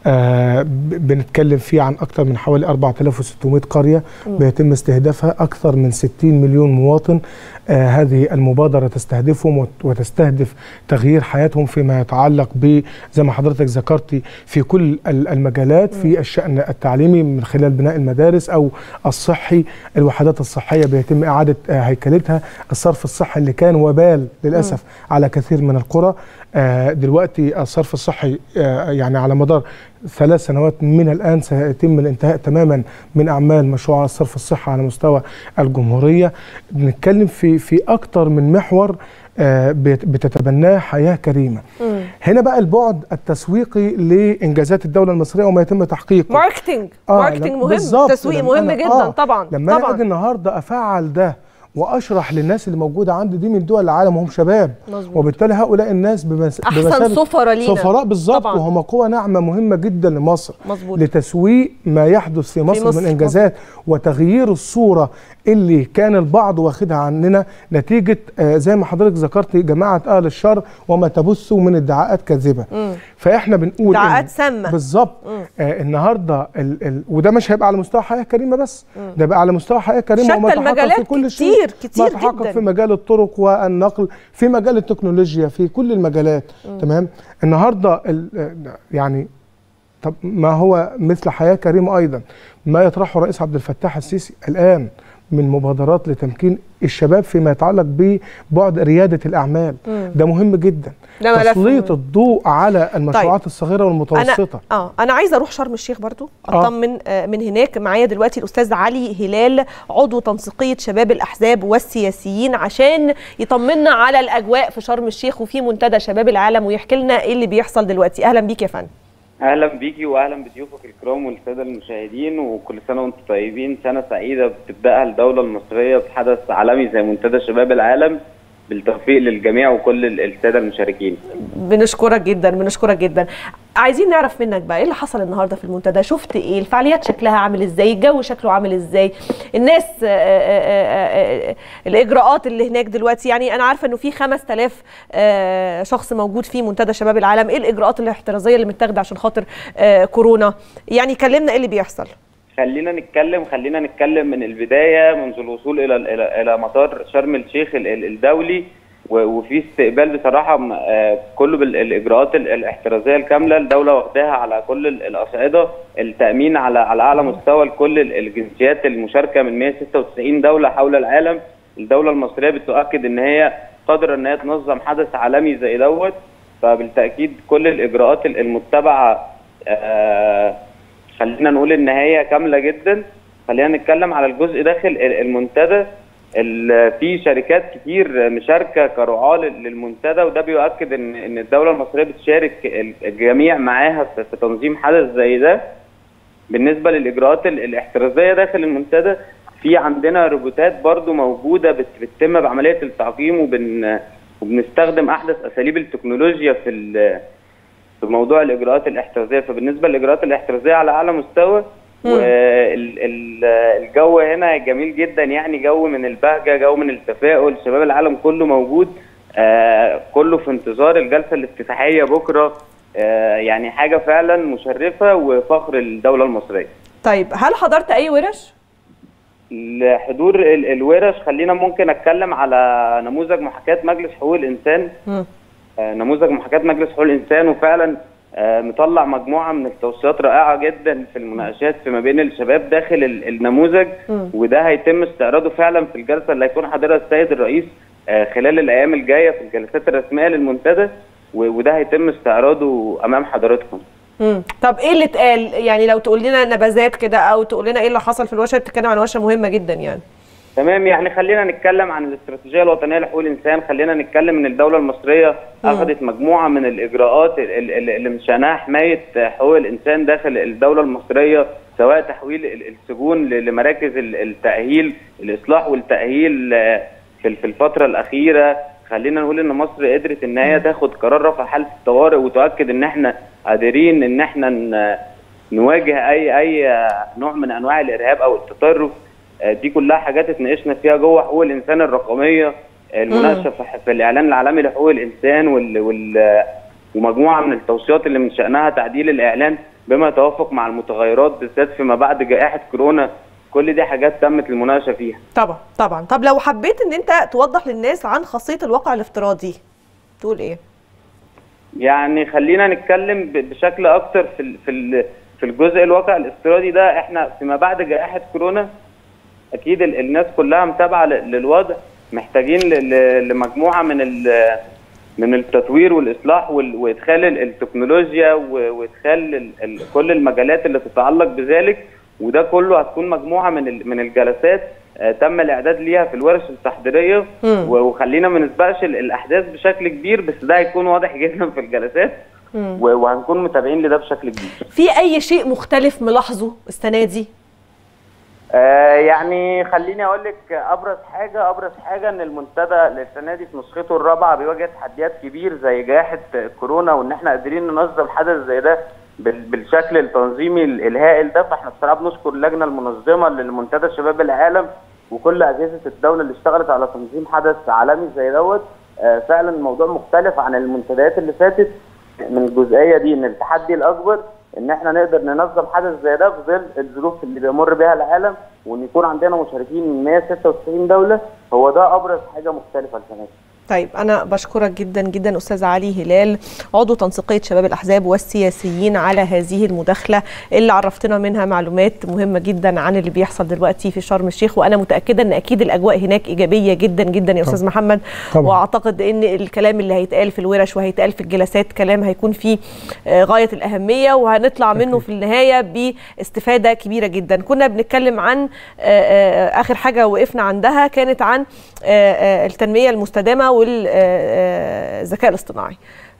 آه ب- بنتكلم فيه عن اكثر من حوالي 4600 قريه بيتم استهدافها اكثر من 60 مليون مواطن آه هذه المبادره تستهدفهم وت- وتستهدف تغيير حياتهم فيما يتعلق ب زي ما حضرتك ذكرتي في كل ال- المجالات في الشان التعليمي من خلال بناء المدارس او الصحي الوحدات الصحيه بيتم اعاده آه هيكلتها الصرف الصحي اللي كان وبال للاسف على كثير من القرى آه دلوقتي الصرف الصحي آه يعني على مدار ثلاث سنوات من الان سيتم الانتهاء تماما من اعمال مشروع الصرف الصحي على مستوى الجمهوريه بنتكلم في في اكثر من محور آه، بت- بتتبناه حياه كريمه. هنا بقى البعد التسويقي لانجازات الدوله المصريه وما يتم تحقيقه. ماركتنج آه، ماركتنج لم- مهم بالظبط. تسويق لما مهم أنا- جدا آه، طبعا لما انا طبعا اجي النهارده افعل ده واشرح للناس اللي موجوده عندي دي من دول العالم وهم شباب مظبوط. وبالتالي هؤلاء الناس بمس... أحسن بمثابة سفراء لينا. سفراء بالظبط طبعاً. وهم قوه ناعمه مهمه جدا لمصر مظبوط. لتسويق ما يحدث في مصر, مصر، من انجازات وتغيير الصوره اللي كان البعض واخدها عننا نتيجه آه زي ما حضرتك ذكرتي جماعه اهل الشر وما تبثوا من ادعاءات كاذبه فاحنا بنقول إن- ادعاءات سامة. بالظبط آه النهارده ال ال وده مش هيبقى على مستوى حياه كريمه بس ده بقى على مستوى حياه كريمه شتى وما تحقق المجالات في كل كتير- شيء كتير ما تحقق جداً. في مجال الطرق والنقل في مجال التكنولوجيا في كل المجالات تمام النهارده ال- يعني طب ما هو مثل حياه كريمه ايضا ما يطرحه الرئيس عبد الفتاح السيسي الان من مبادرات لتمكين الشباب فيما يتعلق ببعد رياده الاعمال ده مهم جدا ده ملف تسليط مهم. الضوء على المشروعات طيب. الصغيره والمتوسطه انا اه انا عايزه اروح شرم الشيخ برضو آه. اطمن آه. من هناك معايا دلوقتي الاستاذ علي هلال عضو تنسيقيه شباب الاحزاب والسياسيين عشان يطمنا على الاجواء في شرم الشيخ وفي منتدى شباب العالم ويحكي لنا ايه اللي بيحصل دلوقتي اهلا بيك يا فندم اهلا بيكي واهلا بضيوفك الكرام والساده المشاهدين وكل سنه وانتم طيبين سنه سعيده بتبداها الدوله المصريه بحدث عالمي زي منتدى شباب العالم بالتوفيق للجميع وكل ال- الساده المشاركين بنشكرك جدا بنشكرك جدا عايزين نعرف منك بقى ايه اللي حصل النهارده في المنتدى شفت ايه الفعاليات شكلها عامل ازاي الجو شكله عامل ازاي الناس آه، آه، آه، آه، الاجراءات اللي هناك دلوقتي يعني انا عارفه انه في 5000 آه، شخص موجود في منتدى شباب العالم ايه الاجراءات الاحترازيه اللي متاخده عشان خاطر آه، كورونا يعني كلمنا ايه اللي بيحصل خلينا نتكلم خلينا نتكلم من البدايه منذ الوصول الى الى, إلى مطار شرم الشيخ ال- ال- الدولي و- وفي استقبال بصراحه م- آه، كله بالاجراءات ال- الاحترازيه الكامله الدوله واخداها على كل ال- الاصعده التامين على على اعلى مستوى لكل ال- الجنسيات المشاركه من 196 دوله حول العالم الدوله المصريه بتؤكد ان هي قادره ان هي تنظم حدث عالمي زي دوت فبالتاكيد كل الاجراءات ال- المتبعه آه، خلينا نقول ان هي كامله جدا خلينا نتكلم على الجزء داخل ال- المنتدى ال- في شركات كتير مشاركه كرعاه لل- للمنتدى وده بيؤكد ان ان الدوله المصريه بتشارك ال- الجميع معاها في في تنظيم حدث زي ده بالنسبه للاجراءات ال- الاحترازيه داخل المنتدى في عندنا روبوتات برضو موجوده بت- بتتم بعمليه التعقيم وبن وبنستخدم احدث اساليب التكنولوجيا في ال- في موضوع الاجراءات الاحترازيه فبالنسبه للاجراءات الاحترازيه على اعلى مستوى والجو هنا جميل جدا يعني جو من البهجه جو من التفاؤل شباب العالم كله موجود آه، كله في انتظار الجلسه الافتتاحيه بكره آه، يعني حاجه فعلا مشرفه وفخر الدوله المصريه طيب هل حضرت اي ورش لحضور ال- الورش خلينا ممكن اتكلم على نموذج محاكاه مجلس حقوق الانسان مم. آه، نموذج محاكاه مجلس حقوق الانسان وفعلا آه، مطلع مجموعه من التوصيات رائعه جدا في المناقشات فيما بين الشباب داخل ال- النموذج مم. وده هيتم استعراضه فعلا في الجلسه اللي هيكون حاضرها السيد الرئيس آه، خلال الايام الجايه في الجلسات الرسميه للمنتدى و- وده هيتم استعراضه امام حضراتكم مم. طب ايه اللي اتقال يعني لو تقول لنا نبذات كده او تقول لنا ايه اللي حصل في الورشه بتتكلم عن ورشه مهمه جدا يعني تمام يعني خلينا نتكلم عن الاستراتيجيه الوطنيه لحقوق الانسان خلينا نتكلم ان الدوله المصريه اخذت مجموعه من الاجراءات ال- ال- اللي من شانها حمايه حقوق الانسان داخل الدوله المصريه سواء تحويل ال- السجون ل- لمراكز ال- التاهيل الاصلاح والتاهيل آه، في في الفتره الاخيره خلينا نقول ان مصر قدرت ان هي تاخد قرار رفع حاله الطوارئ وتؤكد ان احنا قادرين ان احنا ن- نواجه اي اي نوع من انواع الارهاب او التطرف آه، دي كلها حاجات اتناقشنا فيها جوه حقوق الانسان الرقميه آه، المناقشه في في الاعلان العالمي لحقوق الانسان وال, وال ومجموعه من التوصيات اللي من شانها تعديل الاعلان بما يتوافق مع المتغيرات بالذات فيما بعد جائحه كورونا كل دي حاجات تمت المناقشه فيها طبعا طبعا طب لو حبيت ان انت توضح للناس عن خاصيه الواقع الافتراضي تقول ايه يعني خلينا نتكلم ب- بشكل اكتر في ال- في ال- في الجزء الواقع الافتراضي ده احنا فيما بعد جائحه كورونا اكيد ال- الناس كلها متابعه ل- للوضع محتاجين ل- ل- لمجموعه من ال- من التطوير والاصلاح وال- وادخال ال- التكنولوجيا و- وادخال ال- ال- كل المجالات اللي تتعلق بذلك وده كله هتكون مجموعه من ال- من الجلسات آه، تم الاعداد ليها في الورش التحضيريه مم. و- وخلينا ما نسبقش ال- الاحداث بشكل كبير بس ده هيكون واضح جدا في الجلسات مم. و- وهنكون متابعين لده بشكل كبير في اي شيء مختلف ملاحظه السنه دي آه يعني خليني اقول لك ابرز حاجه ابرز حاجه ان المنتدى السنه دي في نسخته الرابعه بيواجه تحديات كبير زي جائحه كورونا وان اححنا قادرين ننظم حدث زي ده بال- بالشكل التنظيمي ال- الهائل ده فاحنا بصراحه بنشكر اللجنه المنظمه للمنتدى شباب العالم وكل اجهزه الدوله اللي اشتغلت على تنظيم حدث عالمي زي دوت آه فعلا الموضوع مختلف عن المنتديات اللي فاتت من الجزئيه دي ان التحدي الاكبر ان احنا نقدر ننظم حدث زي ده في ظل الظروف اللي بيمر بها العالم وان يكون عندنا مشاركين من 196 دوله هو ده ابرز حاجه مختلفه السنه دي طيب انا بشكرك جدا جدا استاذ علي هلال عضو تنسيقيه شباب الاحزاب والسياسيين على هذه المداخله اللي عرفتنا منها معلومات مهمه جدا عن اللي بيحصل دلوقتي في شرم الشيخ وانا متاكده ان اكيد الاجواء هناك ايجابيه جدا جدا يا استاذ محمد طبعاً. واعتقد ان الكلام اللي هيتقال في الورش وهيتقال في الجلسات كلام هيكون فيه آه، غايه الاهميه وهنطلع منه في النهايه باستفاده كبيره جدا كنا بنتكلم عن آه، آه، اخر حاجه وقفنا عندها كانت عن آه، آه، التنميه المستدامه والذكاء الاصطناعي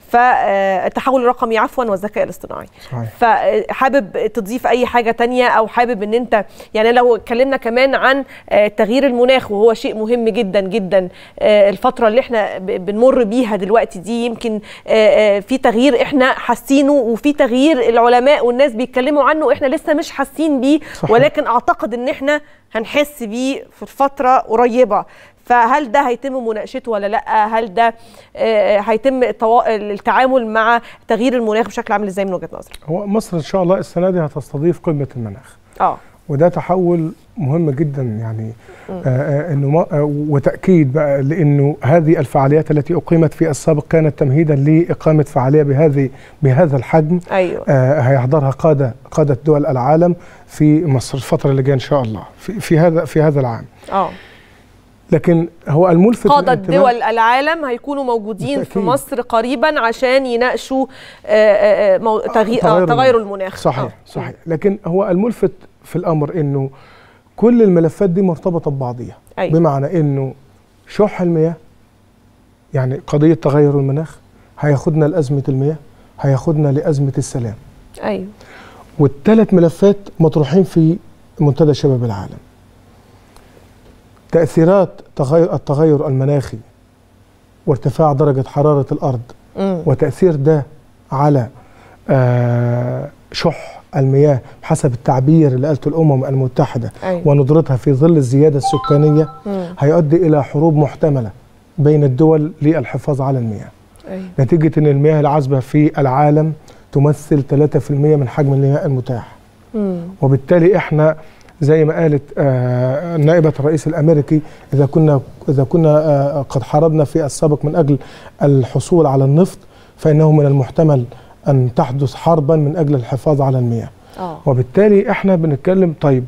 فالتحول الرقمي عفوا والذكاء الاصطناعي صحيح. فحابب تضيف اي حاجه تانية او حابب ان انت يعني لو اتكلمنا كمان عن آه، تغيير المناخ وهو شيء مهم جدا جدا آه، الفتره اللي احنا ب- بنمر بيها دلوقتي دي يمكن آه، آه، في تغيير احنا حاسينه وفي تغيير العلماء والناس بيتكلموا عنه احنا لسه مش حاسين بيه صحيح. ولكن اعتقد ان احنا هنحس بيه في فتره قريبه فهل ده هيتم مناقشته ولا لا هل ده آه، هيتم التوا- التعامل مع تغيير المناخ بشكل عامل ازاي من وجهه نظرك هو مصر ان شاء الله السنه دي هتستضيف قمه المناخ اه وده تحول مهم جدا يعني آه آه انه ما آه وتاكيد بقى لانه هذه الفعاليات التي اقيمت في السابق كانت تمهيدا لاقامه فعاليه بهذه بهذا الحجم ايوه آه هيحضرها قاده قاده دول العالم في مصر الفتره اللي جايه ان شاء الله في, في هذا في هذا العام اه لكن هو الملفت قادة للانتباه- دول العالم هيكونوا موجودين في بالتأكيد. مصر قريبا عشان يناقشوا آه، آه، آه، مو- تغيير تغير آه، تغير المناخ صحيح آه. صحيح لكن هو الملفت في الامر انه كل الملفات دي مرتبطه ببعضيها أيوة. بمعنى انه شح المياه يعني قضيه تغير المناخ هياخدنا لازمه المياه هياخدنا لازمه السلام ايوه والثلاث ملفات مطروحين في منتدى شباب العالم تاثيرات تغير التغير المناخي وارتفاع درجه حراره الارض مم. وتاثير ده على آه، شح المياه بحسب التعبير اللي قالته الامم المتحده أيوة. وندرتها في ظل الزياده السكانيه مم. هيؤدي الى حروب محتمله بين الدول للحفاظ على المياه أيوة. نتيجه ان المياه العذبه في العالم تمثل 3% من حجم المياه المتاح مم. وبالتالي احنا زي ما قالت آه، نائبه الرئيس الامريكي اذا كنا اذا كنا آه، قد حاربنا في السابق من اجل الحصول على النفط فانه من المحتمل ان تحدث حربا من اجل الحفاظ على المياه اه وبالتالي احنا بنتكلم طيب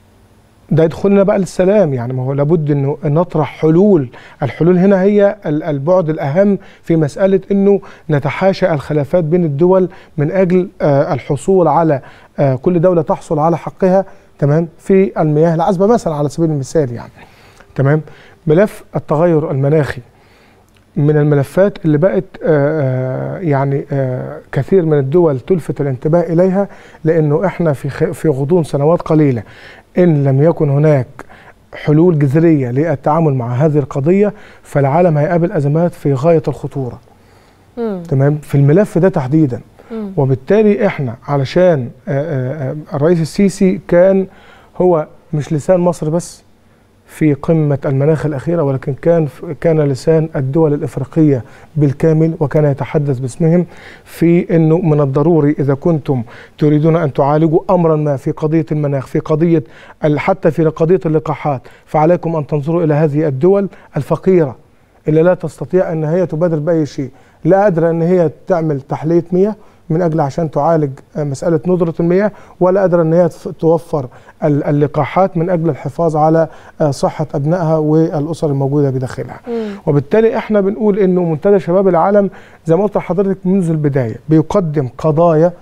ده يدخلنا بقى للسلام يعني ما هو لابد انه نطرح حلول الحلول هنا هي ال- البعد الاهم في مساله انه نتحاشى الخلافات بين الدول من اجل آه، الحصول على آه، كل دوله تحصل على حقها تمام في المياه العذبه مثلا على سبيل المثال يعني تمام ملف التغير المناخي من الملفات اللي بقت آه، آه، يعني آه، كثير من الدول تلفت الانتباه اليها لانه احنا في خ- في غضون سنوات قليله ان لم يكن هناك حلول جذريه للتعامل مع هذه القضيه فالعالم هيقابل ازمات في غايه الخطوره مم. تمام في الملف ده تحديدا مم. وبالتالي احنا علشان آه، آه، آه، الرئيس السيسي كان هو مش لسان مصر بس في قمة المناخ الأخيرة ولكن كان كان لسان الدول الإفريقية بالكامل وكان يتحدث باسمهم في أنه من الضروري إذا كنتم تريدون أن تعالجوا أمرا ما في قضية المناخ في قضية ال- حتى في قضية اللقاحات فعليكم أن تنظروا إلى هذه الدول الفقيرة اللي لا تستطيع أن هي تبادر بأي شيء لا قادرة أن هي تعمل تحلية مياه من اجل عشان تعالج آه، مساله ندره المياه ولا قادره ان هي تف- توفر ال- اللقاحات من اجل الحفاظ على آه، صحه ابنائها والاسر الموجوده بداخلها. مم. وبالتالي احنا بنقول انه منتدى شباب العالم زي ما قلت لحضرتك منذ البدايه بيقدم قضايا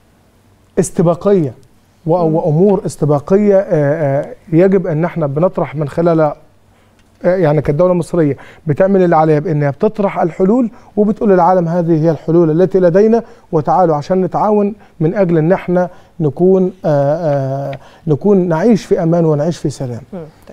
استباقيه و- وامور استباقيه آه، آه، يجب ان احنا بنطرح من خلالها آه، يعني كدوله مصريه بتعمل اللي عليها بانها بتطرح الحلول وبتقول للعالم هذه هي الحلول التي لدينا وتعالوا عشان نتعاون من اجل ان احنا نكون آه، آه، نكون نعيش في امان ونعيش في سلام. مم. طيب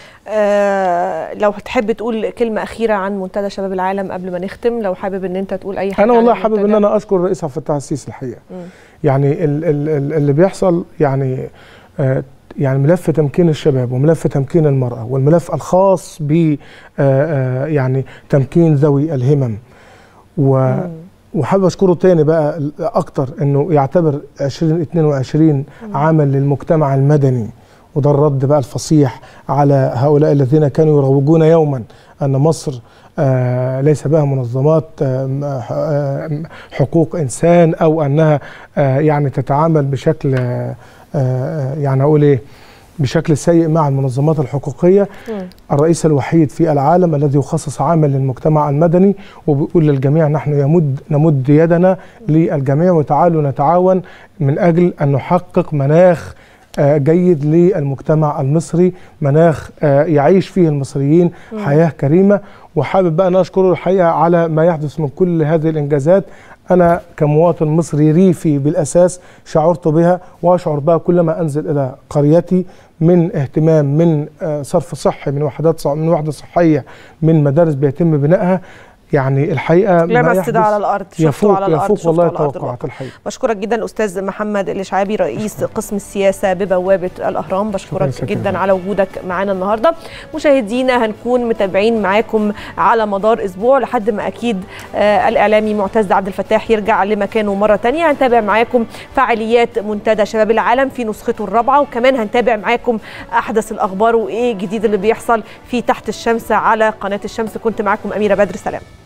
آه لو هتحب تقول كلمة أخيرة عن منتدى شباب العالم قبل ما نختم لو حابب إن أنت تقول أي حاجة انا عن والله حابب ان المنتدى. انا اشكر الرئيس عبد الفتاح السيسي الحقيقه مم. يعني ال ال ال اللي بيحصل يعني آه يعني ملف تمكين الشباب وملف تمكين المراه والملف الخاص ب آه آه يعني تمكين ذوي الهمم و مم. وحابب اشكره تاني بقى ال- اكتر انه يعتبر 2022 عاما للمجتمع المدني وده الرد بقى الفصيح على هؤلاء الذين كانوا يروجون يوما ان مصر آه ليس بها منظمات آه م- آه حقوق انسان او انها آه يعني تتعامل بشكل آه آه يعني اقول ايه بشكل سيء مع المنظمات الحقوقيه مم. الرئيس الوحيد في العالم الذي يخصص عاما للمجتمع المدني وبيقول للجميع نحن يمد نمد يدنا للجميع وتعالوا نتعاون من اجل ان نحقق مناخ آه، جيد للمجتمع المصري مناخ آه، يعيش فيه المصريين حياه كريمه وحابب بقى انا اشكره الحقيقه على ما يحدث من كل هذه الانجازات انا كمواطن مصري ريفي بالاساس شعرت بها واشعر بها كلما انزل الى قريتي من اهتمام من آه، صرف صحي من وحدات صح- من وحده صحيه من مدارس بيتم بنائها يعني الحقيقه لا ما بس يحدث ده على الارض شفته يفوق على الارض يفوق شفته والله على أرض توقعات الواقع. الحقيقه بشكرك جدا استاذ محمد الاشعابي رئيس قسم السياسه ببوابه الاهرام شكراً بشكرك شكراً. جدا على وجودك معانا النهارده مشاهدينا هنكون متابعين معاكم على مدار اسبوع لحد ما اكيد آه الاعلامي معتز عبد الفتاح يرجع لمكانه مره تانية هنتابع معاكم فعاليات منتدى شباب العالم في نسخته الرابعه وكمان هنتابع معاكم احدث الاخبار وايه الجديد اللي بيحصل في تحت الشمس على قناه الشمس كنت معاكم اميره بدر سلام